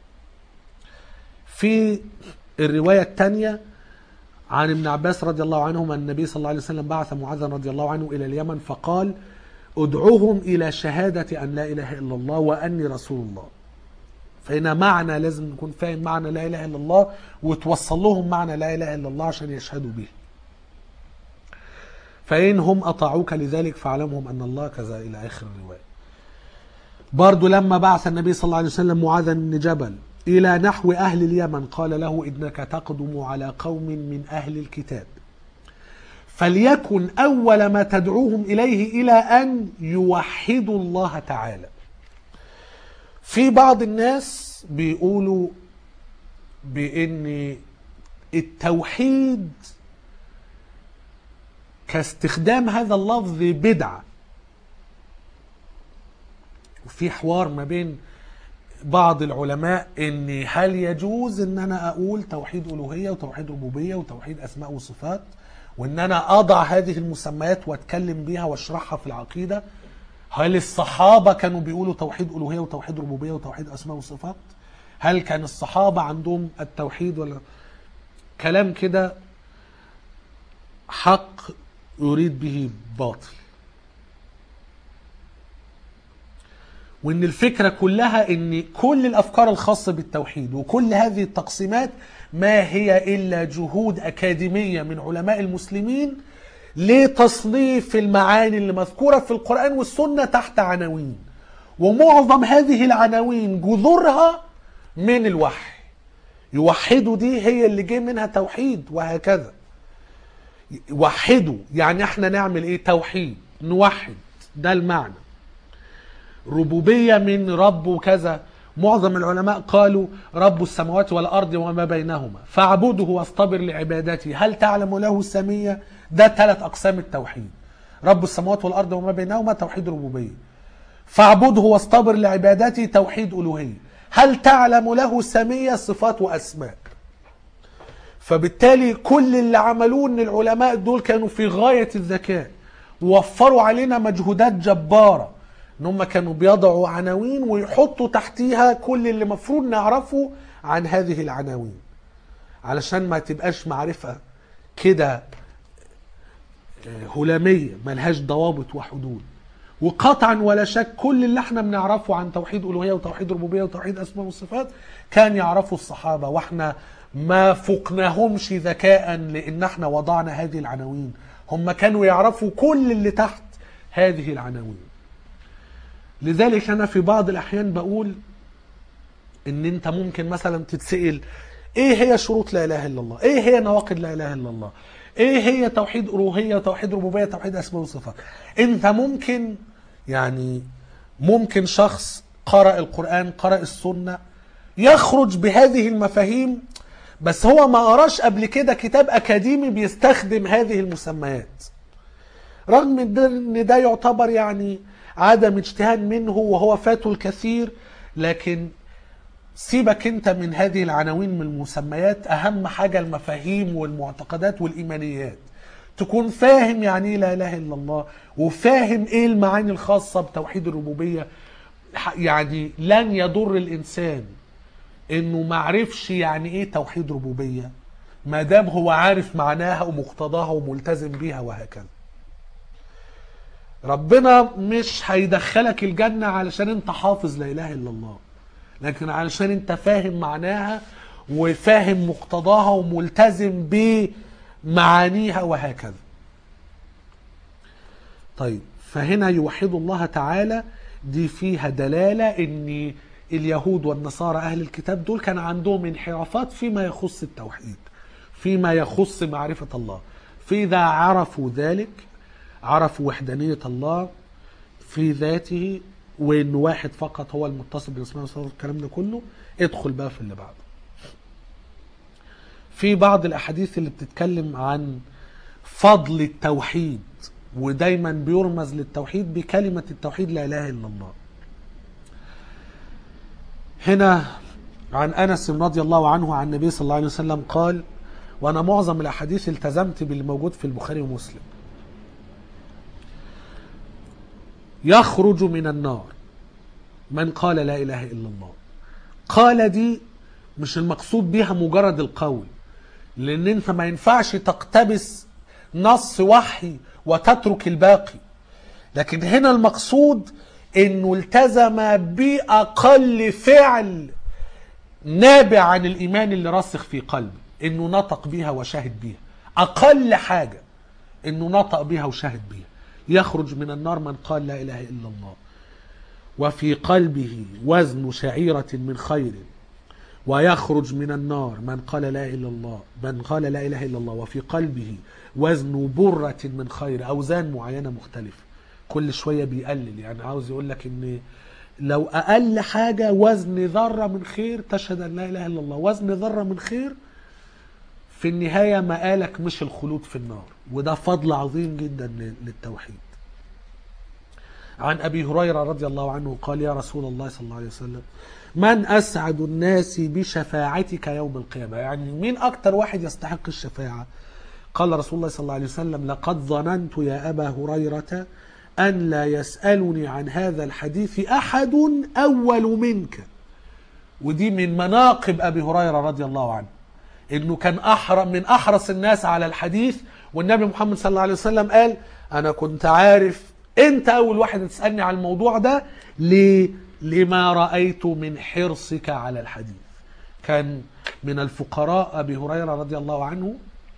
في الرواية الثانية عن ابن عباس رضي الله عنهما أن النبي صلى الله عليه وسلم بعث معاذا رضي الله عنه إلى اليمن فقال ادعوهم إلى شهادة أن لا إله إلا الله وأني رسول الله فهنا معنى لازم نكون فاهم معنى لا إله إلا الله وتوصل لهم معنى لا إله إلا الله عشان يشهدوا به فإن هم أطاعوك لذلك فاعلمهم أن الله كذا إلى آخر الرواية برضو لما بعث النبي صلى الله عليه وسلم معاذ بن جبل إلى نحو أهل اليمن قال له إنك تقدم على قوم من أهل الكتاب فليكن أول ما تدعوهم إليه إلى أن يوحدوا الله تعالى في بعض الناس بيقولوا بأن التوحيد كاستخدام هذا اللفظ بدعة وفي حوار ما بين بعض العلماء ان هل يجوز ان انا اقول توحيد الوهيه وتوحيد ربوبيه وتوحيد اسماء وصفات وان انا اضع هذه المسميات واتكلم بيها واشرحها في العقيده هل الصحابه كانوا بيقولوا توحيد الوهيه وتوحيد ربوبيه وتوحيد اسماء وصفات هل كان الصحابه عندهم التوحيد ولا كلام كده حق يريد به باطل وان الفكره كلها ان كل الافكار الخاصه بالتوحيد وكل هذه التقسيمات ما هي الا جهود اكاديميه من علماء المسلمين لتصنيف المعاني اللي مذكوره في القران والسنه تحت عناوين ومعظم هذه العناوين جذورها من الوحي يوحدوا دي هي اللي جه منها توحيد وهكذا وحدوا يعني احنا نعمل ايه توحيد نوحد ده المعنى ربوبية من رب وكذا معظم العلماء قالوا رب السماوات والأرض وما بينهما فاعبده واصطبر لعبادته هل تعلم له سمية ده ثلاث أقسام التوحيد رب السماوات والأرض وما بينهما توحيد ربوبية فاعبده واصطبر لعبادته توحيد ألوهية هل تعلم له سمية صفات وأسماء فبالتالي كل اللي عملوه ان العلماء دول كانوا في غاية الذكاء ووفروا علينا مجهودات جبارة ان هم كانوا بيضعوا عناوين ويحطوا تحتيها كل اللي مفروض نعرفه عن هذه العناوين علشان ما تبقاش معرفة كده هلامية ملهاش ضوابط وحدود وقطعا ولا شك كل اللي احنا بنعرفه عن توحيد ألوهية وتوحيد ربوبية وتوحيد أسماء وصفات كان يعرفه الصحابة واحنا ما فقناهمش ذكاء لان احنا وضعنا هذه العناوين هم كانوا يعرفوا كل اللي تحت هذه العناوين لذلك انا في بعض الاحيان بقول ان انت ممكن مثلا تتسأل ايه هي شروط لا اله الا الله ايه هي نواقض لا اله الا الله ايه هي توحيد الوهيه وتوحيد ربوبيه وتوحيد اسماء وصفات انت ممكن يعني ممكن شخص قرأ القرآن قرأ السنة يخرج بهذه المفاهيم بس هو ما قراش قبل كده كتاب اكاديمي بيستخدم هذه المسميات رغم ان ده- ان ده يعتبر يعني عدم اجتهاد منه وهو فاته الكثير لكن سيبك انت من هذه العناوين من المسميات اهم حاجة المفاهيم والمعتقدات والايمانيات تكون فاهم يعني ايه لا اله الا الله وفاهم ايه المعاني الخاصة بتوحيد الربوبية ح- يعني لن يضر الانسان انه معرفش يعني ايه توحيد ربوبيه ما دام هو عارف معناها ومقتضاها وملتزم بيها وهكذا ربنا مش هيدخلك الجنة علشان انت حافظ لا اله الا الله لكن علشان انت فاهم معناها وفاهم مقتضاها وملتزم بمعانيها وهكذا طيب فهنا يوحد الله تعالى دي فيها دلالة ان اليهود والنصارى اهل الكتاب دول كان عندهم انحرافات فيما يخص التوحيد فيما يخص معرفة الله فإذا عرفوا ذلك عرفوا وحدانية الله في ذاته وان واحد فقط هو المتصل بالاسماء والصفات والكلام ده كله ادخل بقى في اللي بعده في بعض الاحاديث اللي بتتكلم عن فضل التوحيد ودايما بيرمز للتوحيد بكلمة التوحيد لا اله الا الله هنا عن انس رضي الله عنه عن النبي صلى الله عليه وسلم قال وانا معظم الاحاديث التزمت باللي موجود في البخاري ومسلم يخرج من النار من قال لا اله الا الله قال دي مش المقصود بيها مجرد القول لان انت ما ينفعش تقتبس نص وحي وتترك الباقي لكن هنا المقصود انه التزم باقل فعل نابع عن الايمان اللي راسخ في قلبه انه نطق بها وشهد بها اقل حاجه انه نطق بها وشهد بها يخرج من النار من قال لا اله الا الله وفي قلبه وزن شعيره من خير ويخرج من النار من قال لا اله الا الله من قال لا اله الا الله وفي قلبه وزن بره من خير اوزان معينه مختلفه كل شويه بيقلل يعني عاوز يقول لك ان لو اقل حاجه وزن ذره من خير تشهد ان لا اله الا الله وزن ذره من خير في النهايه مآلك مش الخلود في النار وده فضل عظيم جدا للتوحيد عن ابي هريره رضي الله عنه قال يا رسول الله صلى الله عليه وسلم من اسعد الناس بشفاعتك يوم القيامه يعني مين اكتر واحد يستحق الشفاعه قال رسول الله صلى الله عليه وسلم لقد ظننت يا ابا هريره ان لا يسالني عن هذا الحديث احد اول منك ودي من مناقب ابي هريره رضي الله عنه انه كان احرص من احرص الناس على الحديث والنبي محمد صلى الله عليه وسلم قال انا كنت عارف انت اول واحد تسالني على الموضوع ده ليه لما رايت من حرصك على الحديث كان من الفقراء ابي هريره رضي الله عنه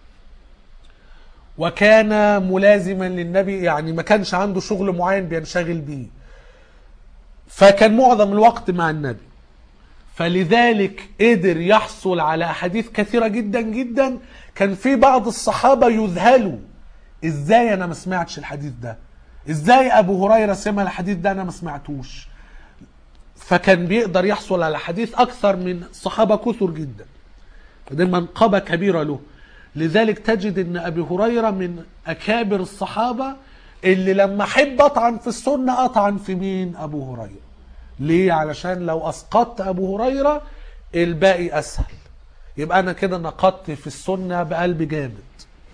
وكان ملازما للنبي يعني ما كانش عنده شغل معين بينشغل بيه فكان معظم الوقت مع النبي فلذلك قدر يحصل على احاديث كثيره جدا جدا كان في بعض الصحابه يذهلوا ازاي انا ما سمعتش الحديث ده ازاي ابو هريره سمع الحديث ده انا ما سمعتوش فكان بيقدر يحصل على حديث اكثر من صحابه كثر جدا دي منقبه كبيره له لذلك تجد ان ابي هريره من اكابر الصحابه اللي لما احب اطعن في السنه اطعن في مين ابو هريره ليه علشان لو اسقطت ابو هريره الباقي اسهل يبقى انا كده نقضت في السنه بقلب جامد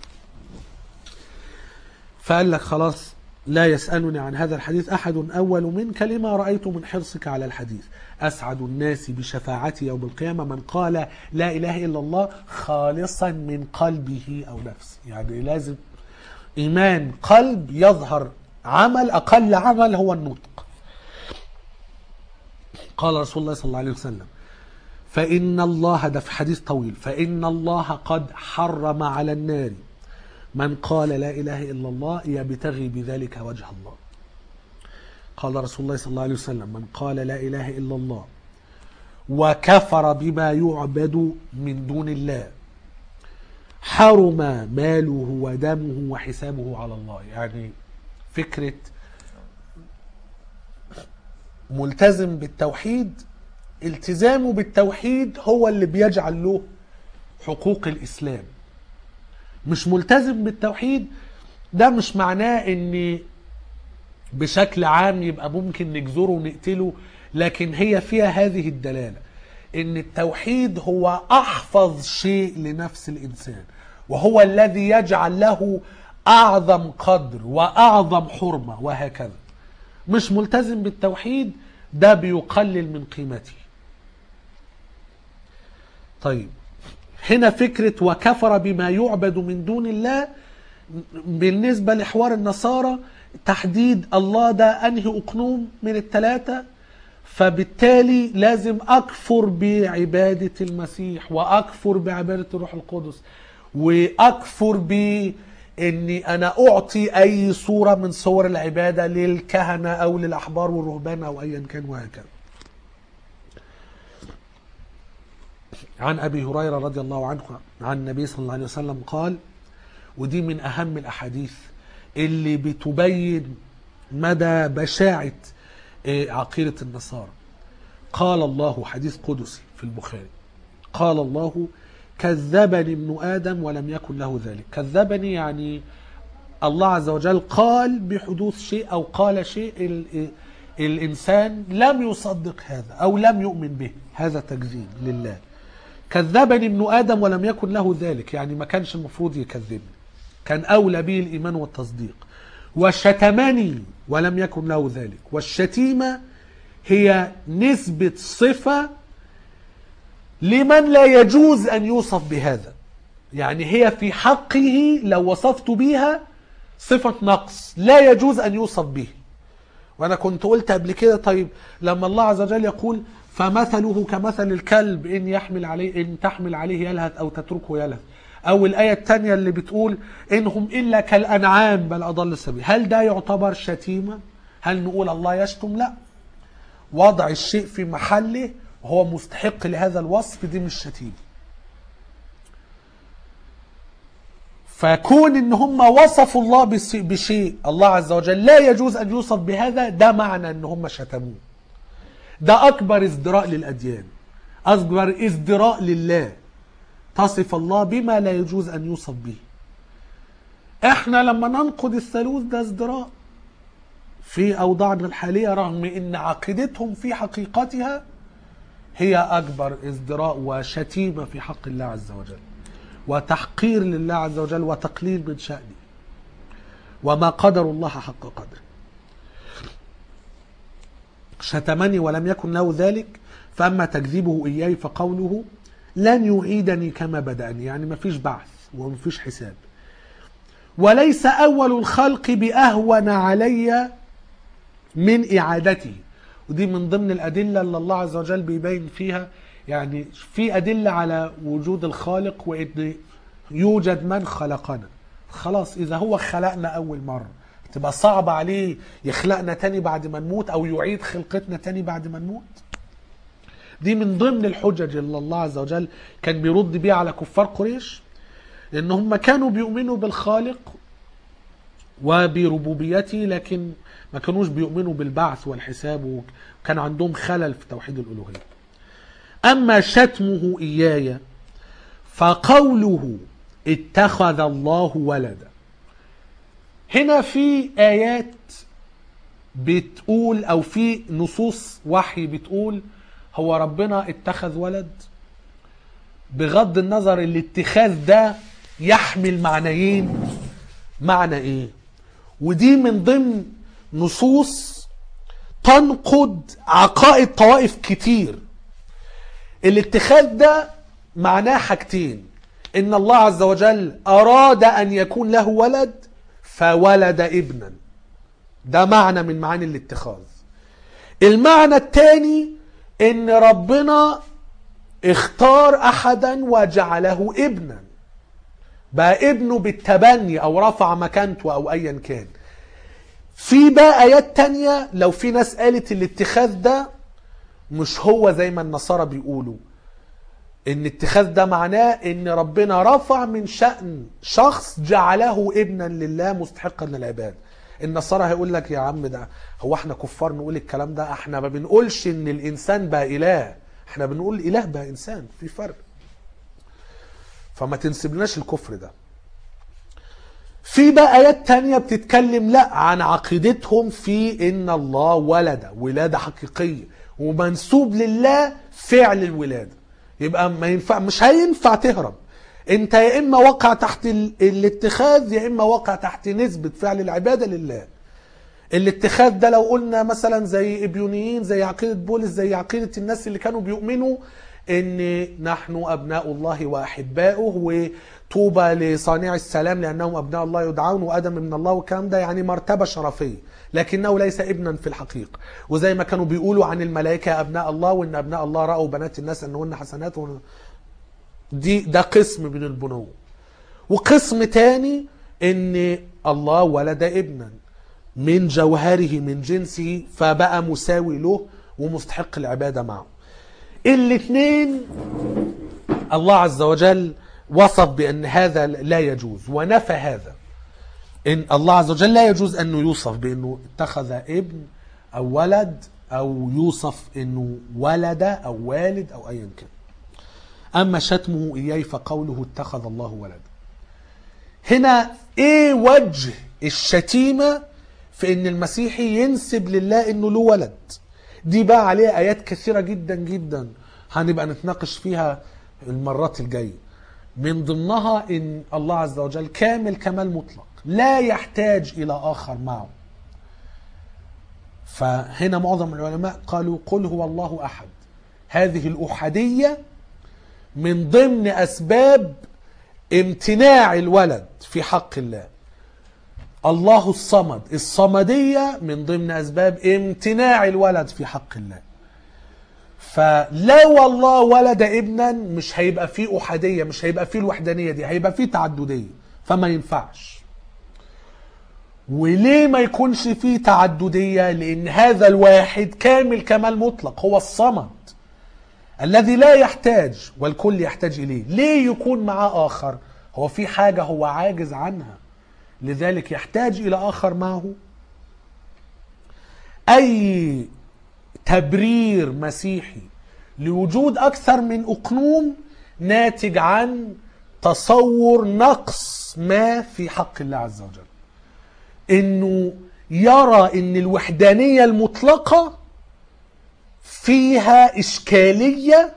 فقال لك خلاص لا يسألني عن هذا الحديث أحد أول منك لما رأيت من حرصك على الحديث أسعد الناس بشفاعتي يوم القيامة من قال لا إله إلا الله خالصا من قلبه أو نفسه يعني لازم إيمان قلب يظهر عمل أقل عمل هو النطق قال رسول الله صلى الله عليه وسلم فإن الله ده في حديث طويل فإن الله قد حرم على النار من قال لا إله إلا الله يبتغي بذلك وجه الله قال رسول الله صلى الله عليه وسلم من قال لا إله إلا الله وكفر بما يعبد من دون الله حرم ماله ودمه وحسابه على الله يعني فكرة ملتزم بالتوحيد التزامه بالتوحيد هو اللي بيجعل له حقوق الإسلام مش ملتزم بالتوحيد ده مش معناه ان بشكل عام يبقى ممكن نجزره ونقتله لكن هي فيها هذه الدلالة ان التوحيد هو احفظ شيء لنفس الانسان وهو الذي يجعل له اعظم قدر واعظم حرمة وهكذا مش ملتزم بالتوحيد ده بيقلل من قيمته طيب هنا فكرة وكفر بما يعبد من دون الله بالنسبة لحوار النصارى تحديد الله ده أنهي أقنوم من الثلاثة فبالتالي لازم أكفر بعبادة المسيح وأكفر بعبادة الروح القدس وأكفر بإني أنا أعطي أي صورة من صور العبادة للكهنة أو للأحبار والرهبان أو أيا كان وهكذا عن ابي هريره رضي الله عنه عن النبي صلى الله عليه وسلم قال ودي من اهم الاحاديث اللي بتبين مدى بشاعه عقيده النصارى قال الله حديث قدسي في البخاري قال الله كذبني ابن ادم ولم يكن له ذلك كذبني يعني الله عز وجل قال بحدوث شيء او قال شيء الإنسان لم يصدق هذا أو لم يؤمن به هذا تكذيب لله كذبني ابن آدم ولم يكن له ذلك يعني ما كانش المفروض يكذبني كان أولى به الإيمان والتصديق وشتمني ولم يكن له ذلك والشتيمة هي نسبة صفة لمن لا يجوز أن يوصف بهذا يعني هي في حقه لو وصفت بها صفة نقص لا يجوز أن يوصف به وأنا كنت قلت قبل كده طيب لما الله عز وجل يقول فمثله كمثل الكلب إن يحمل عليه إن تحمل عليه يلهث أو تتركه يلهث أو الآية الثانية اللي بتقول إنهم إلا كالأنعام بل أضل السبيل هل ده يعتبر شتيمة؟ هل نقول الله يشتم؟ لا وضع الشيء في محله وهو مستحق لهذا الوصف دي مش شتيمة فكون ان هم وصفوا الله بس- بشيء الله عز وجل لا يجوز ان يوصف بهذا ده معنى ان هم شتموه ده اكبر ازدراء للاديان اكبر ازدراء لله تصف الله بما لا يجوز ان يوصف به احنا لما ننقد الثالوث ده ازدراء في اوضاعنا الحاليه رغم ان عقيدتهم في حقيقتها هي اكبر ازدراء وشتيمه في حق الله عز وجل وتحقير لله عز وجل وتقليل من شأنه وما قدر الله حق قدره شتمني ولم يكن له ذلك فأما تكذيبه إياي فقوله لن يعيدني كما بدأني يعني ما فيش بعث وما فيش حساب وليس أول الخلق بأهون علي من إعادته ودي من ضمن الأدلة اللي الله عز وجل بيبين فيها يعني في أدلة على وجود الخالق وإن يوجد من خلقنا خلاص إذا هو خلقنا أول مرة تبقى صعب عليه يخلقنا تاني بعد ما نموت أو يعيد خلقتنا تاني بعد ما نموت دي من ضمن الحجج اللي الله عز وجل كان بيرد بيها على كفار قريش لأن هم كانوا بيؤمنوا بالخالق وبربوبيته لكن ما كانوش بيؤمنوا بالبعث والحساب وكان عندهم خلل في توحيد الألوهية أما شتمه إياي فقوله اتخذ الله ولدا هنا في آيات بتقول أو في نصوص وحي بتقول هو ربنا اتخذ ولد بغض النظر الاتخاذ ده يحمل معنيين معنى ايه ودي من ضمن نصوص تنقض عقائد طوائف كتير الاتخاذ ده معناه حاجتين ان الله عز وجل اراد ان يكون له ولد فولد ابنا ده معنى من معاني الاتخاذ المعنى الثاني ان ربنا اختار احدا وجعله ابنا بقى ابنه بالتبني او رفع مكانته او ايا كان في بقى ايات تانية لو في ناس قالت الاتخاذ ده مش هو زي ما النصارى بيقولوا ان اتخاذ ده معناه ان ربنا رفع من شأن شخص جعله ابنا لله مستحقا للعباد النصارى هيقول لك يا عم ده هو احنا كفار نقول الكلام ده احنا ما بنقولش ان الانسان بقى اله احنا بنقول اله بقى انسان في فرق فما تنسبلناش الكفر ده في بقى ايات تانية بتتكلم لا عن عقيدتهم في ان الله ولد ولادة حقيقية ومنسوب لله فعل الولادة يبقى ما ينفع مش هينفع تهرب انت يا اما وقع تحت ال... الاتخاذ يا اما وقع تحت نسبة فعل العبادة لله الاتخاذ ده لو قلنا مثلا زي ابيونيين زي عقيدة بولس زي عقيدة الناس اللي كانوا بيؤمنوا ان نحن ابناء الله واحباؤه وطوبى لصانع السلام لانهم ابناء الله يدعون وادم من الله والكلام ده يعني مرتبه شرفيه لكنه ليس ابنا في الحقيقه وزي ما كانوا بيقولوا عن الملائكه ابناء الله وان ابناء الله راوا بنات الناس انهن حسنات دي ده قسم من البنوه وقسم تاني ان الله ولد ابنا من جوهره من جنسه فبقى مساوي له ومستحق العباده معه الاثنين الله عز وجل وصف بأن هذا لا يجوز ونفى هذا إن الله عز وجل لا يجوز أنه يوصف بأنه اتخذ ابن أو ولد أو يوصف أنه ولد أو والد أو أيا كان أما شتمه إياي فقوله اتخذ الله ولدا هنا إيه وجه الشتيمة في ان المسيحي ينسب لله انه له ولد دي بقى عليها ايات كثيره جدا جدا هنبقى نتناقش فيها المرات الجايه من ضمنها ان الله عز وجل كامل كمال مطلق لا يحتاج الى اخر معه فهنا معظم العلماء قالوا قل هو الله احد هذه الاحاديه من ضمن اسباب امتناع الولد في حق الله الله الصمد الصمديه من ضمن اسباب امتناع الولد في حق الله فلو الله ولد ابنا مش هيبقى فيه احاديه مش هيبقى فيه الوحدانيه دي هيبقى فيه تعدديه فما ينفعش وليه ما يكونش فيه تعدديه لان هذا الواحد كامل كمال مطلق هو الصمد الذي لا يحتاج والكل يحتاج اليه ليه يكون معاه اخر هو في حاجه هو عاجز عنها لذلك يحتاج الى اخر معه اي تبرير مسيحي لوجود اكثر من اقنوم ناتج عن تصور نقص ما في حق الله عز وجل انه يرى ان الوحدانيه المطلقه فيها اشكاليه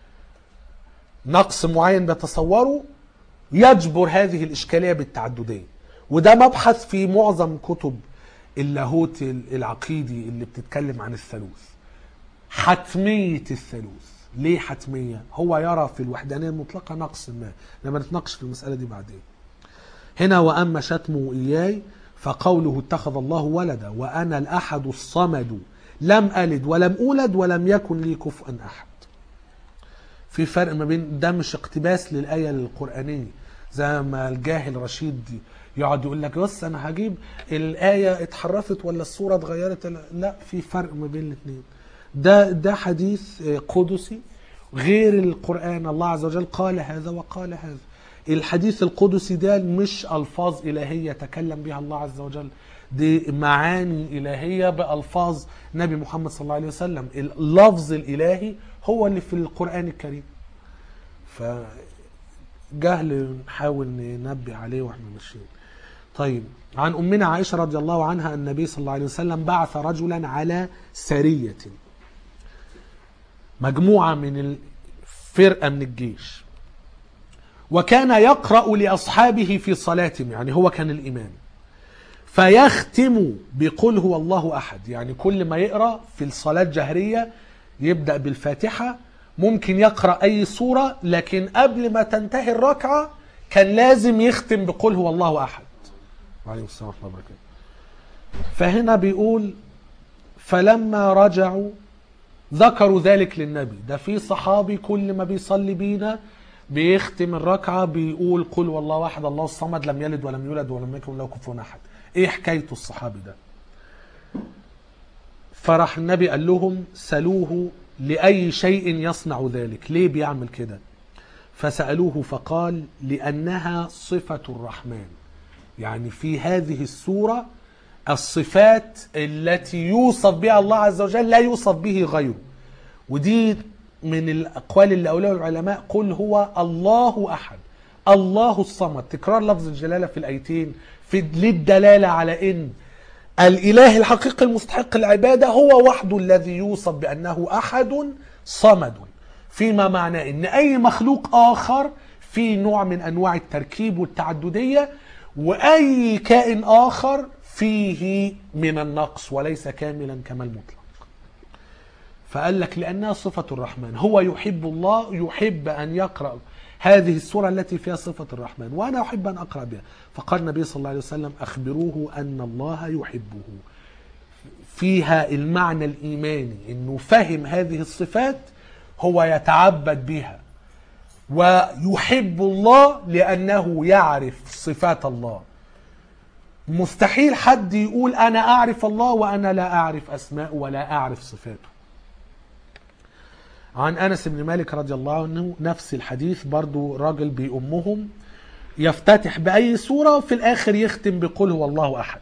نقص معين بيتصوره يجبر هذه الاشكاليه بالتعدديه وده مبحث في معظم كتب اللاهوت العقيدي اللي بتتكلم عن الثالوث حتميه الثالوث ليه حتميه هو يرى في الوحدانيه المطلقه نقص ما لما نتناقش في المساله دي بعدين هنا واما شتمه اياي فقوله اتخذ الله ولدا وانا الاحد الصمد لم الد ولم اولد ولم يكن لي كفوا احد في فرق ما بين ده مش اقتباس للايه القرانيه زي ما الجاهل رشيد يقعد يقول لك بص انا هجيب الايه اتحرفت ولا الصوره اتغيرت لا في فرق ما بين الاثنين ده ده حديث قدسي غير القران الله عز وجل قال هذا وقال هذا الحديث القدسي ده مش الفاظ الهيه تكلم بها الله عز وجل دي معاني الهيه بالفاظ نبي محمد صلى الله عليه وسلم اللفظ الالهي هو اللي في القران الكريم فجهل نحاول ننبه عليه واحنا ماشيين طيب عن امنا عائشه رضي الله عنها ان النبي صلى الله عليه وسلم بعث رجلا على سريه مجموعه من الفرقه من الجيش وكان يقرا لاصحابه في صلاتهم يعني هو كان الامام فيختم بقل هو الله احد يعني كل ما يقرا في الصلاه الجهريه يبدا بالفاتحه ممكن يقرا اي سوره لكن قبل ما تنتهي الركعه كان لازم يختم بقل هو الله احد وعليكم السلام ورحمه الله وبركاته فهنا بيقول فلما رجعوا ذكروا ذلك للنبي ده في صحابي كل ما بيصلي بينا بيختم الركعه بيقول قل والله احد الله الصمد لم يلد ولم يولد ولم يكن له كفوا احد ايه حكايته الصحابي ده فراح النبي قال لهم سلوه لاي شيء يصنع ذلك ليه بيعمل كده فسالوه فقال لانها صفه الرحمن يعني في هذه السوره الصفات التي يوصف بها الله عز وجل لا يوصف به غيره ودي من الاقوال اللي اولها العلماء قل هو الله احد الله الصمد تكرار لفظ الجلاله في الايتين في للدلاله على ان الاله الحقيقي المستحق العباده هو وحده الذي يوصف بانه احد صمد فيما معناه ان اي مخلوق اخر في نوع من انواع التركيب والتعدديه واي كائن اخر فيه من النقص وليس كاملا كمال مطلق فقال لك لانها صفه الرحمن هو يحب الله يحب ان يقرا هذه السوره التي فيها صفه الرحمن وانا احب ان اقرا بها فقال النبي صلى الله عليه وسلم اخبروه ان الله يحبه فيها المعنى الايماني انه فهم هذه الصفات هو يتعبد بها ويحب الله لانه يعرف صفات الله مستحيل حد يقول انا اعرف الله وانا لا اعرف اسماءه ولا اعرف صفاته عن انس بن مالك رضي الله عنه نفس الحديث برضو راجل بيأمهم يفتتح باي سوره وفي الاخر يختم بقول هو الله احد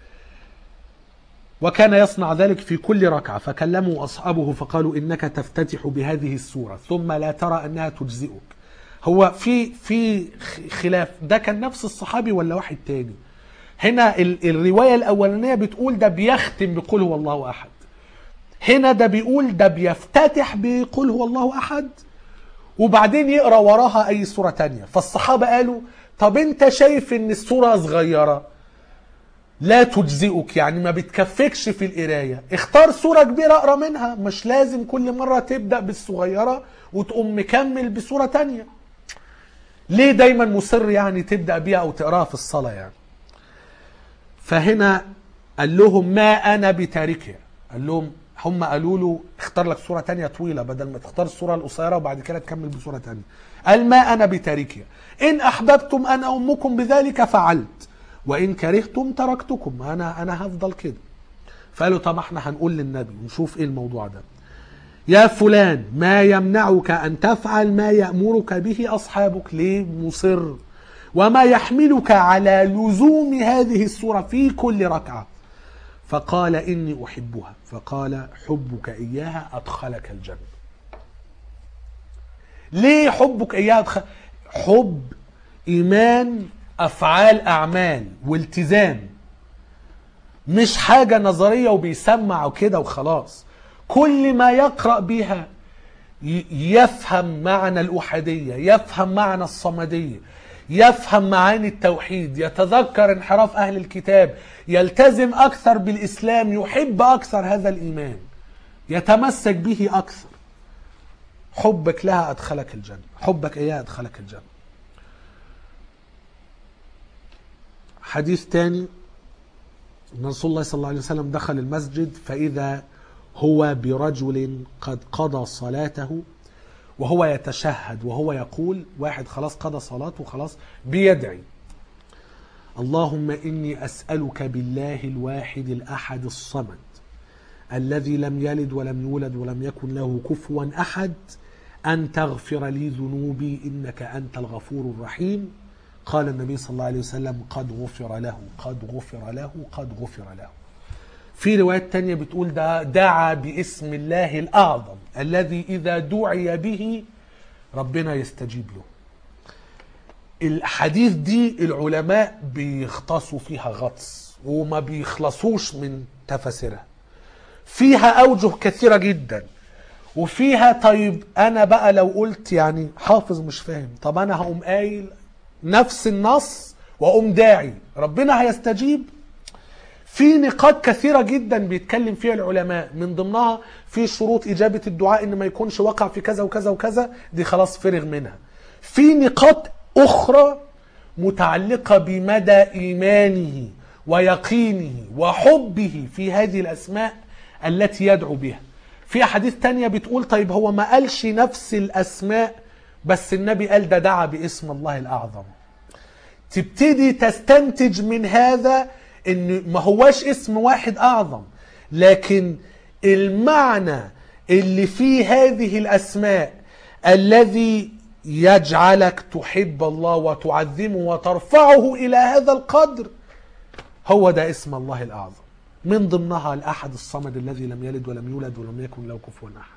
وكان يصنع ذلك في كل ركعه فكلموا اصحابه فقالوا انك تفتتح بهذه السوره ثم لا ترى انها تجزئك هو في في خلاف ده كان نفس الصحابي ولا واحد تاني هنا ال- الروايه الاولانيه بتقول ده بيختم بقول هو الله احد هنا ده بيقول ده بيفتتح بقول هو الله احد وبعدين يقرا وراها اي سوره تانية فالصحابه قالوا طب انت شايف ان السوره صغيره لا تجزئك يعني ما بتكفكش في القرايه اختار سوره كبيره اقرا منها مش لازم كل مره تبدا بالصغيره وتقوم مكمل بسوره تانية ليه دايما مصر يعني تبدا بيها او تقراها في الصلاه يعني فهنا قال لهم ما انا بتاركها قال لهم هم قالوا له اختار لك سوره تانية طويله بدل ما تختار السوره القصيره وبعد كده تكمل بسوره تانية قال ما انا بتاركها ان احببتم ان امكم بذلك فعلت وان كرهتم تركتكم انا انا هفضل كده فقالوا طب احنا هنقول للنبي ونشوف ايه الموضوع ده يا فلان ما يمنعك ان تفعل ما يامرك به اصحابك ليه مصر وما يحملك على لزوم هذه السوره في كل ركعه فقال اني احبها فقال حبك اياها ادخلك الجنه ليه حبك اياها أدخل... حب ايمان افعال اعمال والتزام مش حاجه نظريه وبيسمع وكده وخلاص كل ما يقرا بها ي- يفهم معنى الأحادية يفهم معنى الصمدية يفهم معاني التوحيد يتذكر انحراف أهل الكتاب يلتزم أكثر بالإسلام يحب أكثر هذا الإيمان يتمسك به أكثر حبك لها أدخلك الجنة حبك إياها أدخلك الجنة حديث تاني أن رسول الله صلى الله عليه وسلم دخل المسجد فإذا هو برجل قد قضى صلاته وهو يتشهد وهو يقول واحد خلاص قضى صلاته خلاص بيدعي اللهم إني أسألك بالله الواحد الأحد الصمد الذي لم يلد ولم يولد ولم يكن له كفوا أحد أن تغفر لي ذنوبي إنك أنت الغفور الرحيم قال النبي صلى الله عليه وسلم قد غفر له قد غفر له قد غفر له في روايات تانية بتقول ده دعا باسم الله الأعظم الذي إذا دعي به ربنا يستجيب له الحديث دي العلماء بيختصوا فيها غطس وما بيخلصوش من تفاسيرها فيها أوجه كثيرة جدا وفيها طيب أنا بقى لو قلت يعني حافظ مش فاهم طب أنا هقوم قايل نفس النص وأقوم داعي ربنا هيستجيب في نقاط كثيرة جدا بيتكلم فيها العلماء من ضمنها في شروط إجابة الدعاء إن ما يكونش وقع في كذا وكذا وكذا دي خلاص فرغ منها في نقاط أخرى متعلقة بمدى إيمانه ويقينه وحبه في هذه الأسماء التي يدعو بها في أحاديث تانية بتقول طيب هو ما قالش نفس الأسماء بس النبي قال ده دعا باسم الله الأعظم تبتدي تستنتج من هذا ان ما هواش اسم واحد اعظم لكن المعنى اللي في هذه الاسماء الذي يجعلك تحب الله وتعظمه وترفعه الى هذا القدر هو ده اسم الله الاعظم من ضمنها الاحد الصمد الذي لم يلد ولم يولد ولم يكن له كفوا احد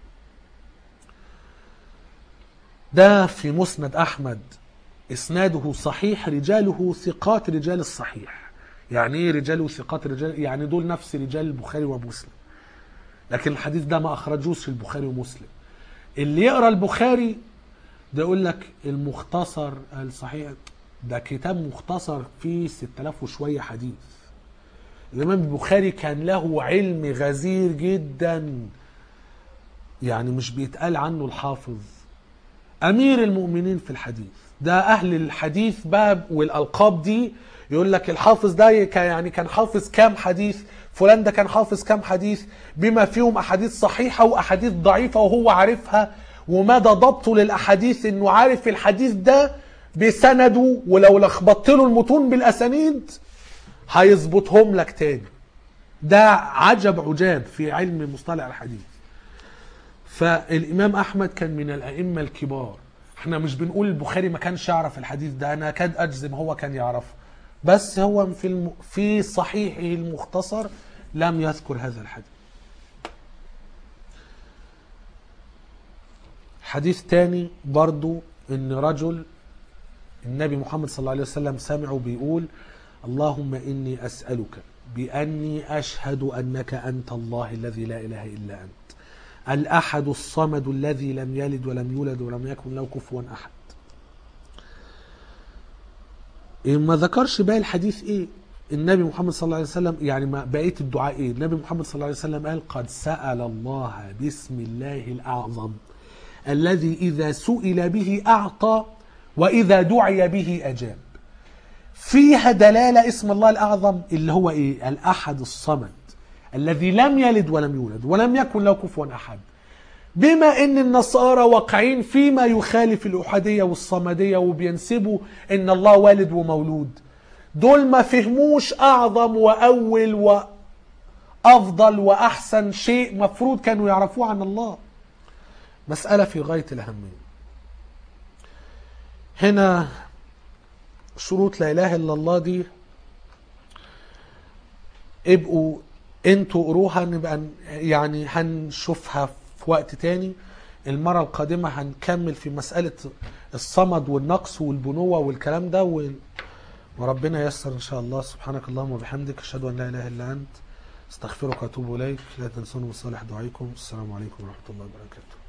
ده في مسند احمد اسناده صحيح رجاله ثقات رجال الصحيح يعني ايه رجال ثقات رجال يعني دول نفس رجال البخاري ومسلم لكن الحديث ده ما اخرجوش البخاري ومسلم اللي يقرا البخاري ده يقول لك المختصر الصحيح ده كتاب مختصر فيه 6000 وشويه حديث الامام البخاري كان له علم غزير جدا يعني مش بيتقال عنه الحافظ امير المؤمنين في الحديث ده اهل الحديث بقى والالقاب دي يقول لك الحافظ ده كان يعني كان حافظ كام حديث فلان ده كان حافظ كام حديث بما فيهم احاديث صحيحه واحاديث ضعيفه وهو عارفها ومدى ضبطه للاحاديث انه عارف الحديث ده بسنده ولو لخبطت له المتون بالاسانيد هيظبطهم لك تاني ده عجب عجاب في علم مصطلح الحديث فالامام احمد كان من الائمه الكبار احنا مش بنقول البخاري ما كانش يعرف الحديث ده انا كاد اجزم هو كان يعرفه بس هو في الم... في صحيحه المختصر لم يذكر هذا الحديث حديث تاني برضو ان رجل النبي محمد صلى الله عليه وسلم سمعه بيقول اللهم إني أسألك بأني أشهد أنك أنت الله الذي لا إله إلا أنت الأحد الصمد الذي لم يلد ولم يولد ولم يكن له كفوا أحد إيه ما ذكرش باقي الحديث ايه النبي محمد صلى الله عليه وسلم يعني ما بقيه الدعاء ايه النبي محمد صلى الله عليه وسلم قال قد سأل الله باسم الله الأعظم الذي إذا سئل به أعطى وإذا دعي به أجاب فيها دلالة اسم الله الأعظم اللي هو إيه الأحد الصمد الذي لم يلد ولم يولد ولم يكن له كفوا أحد بما ان النصارى واقعين فيما يخالف الأحادية والصمدية وبينسبوا ان الله والد ومولود دول ما فهموش أعظم وأول وأفضل وأحسن شيء مفروض كانوا يعرفوه عن الله مسألة في غاية الأهمية هنا شروط لا إله إلا الله دي ابقوا انتوا قروها نبقى ن- يعني هنشوفها في وقت تاني المرة القادمة هنكمل في مسألة الصمد والنقص والبنوة والكلام ده و... وربنا ييسر ان شاء الله سبحانك اللهم وبحمدك اشهد ان لا اله الا انت استغفرك واتوب اليك لا تنسوني من صالح دعائكم السلام عليكم ورحمة الله وبركاته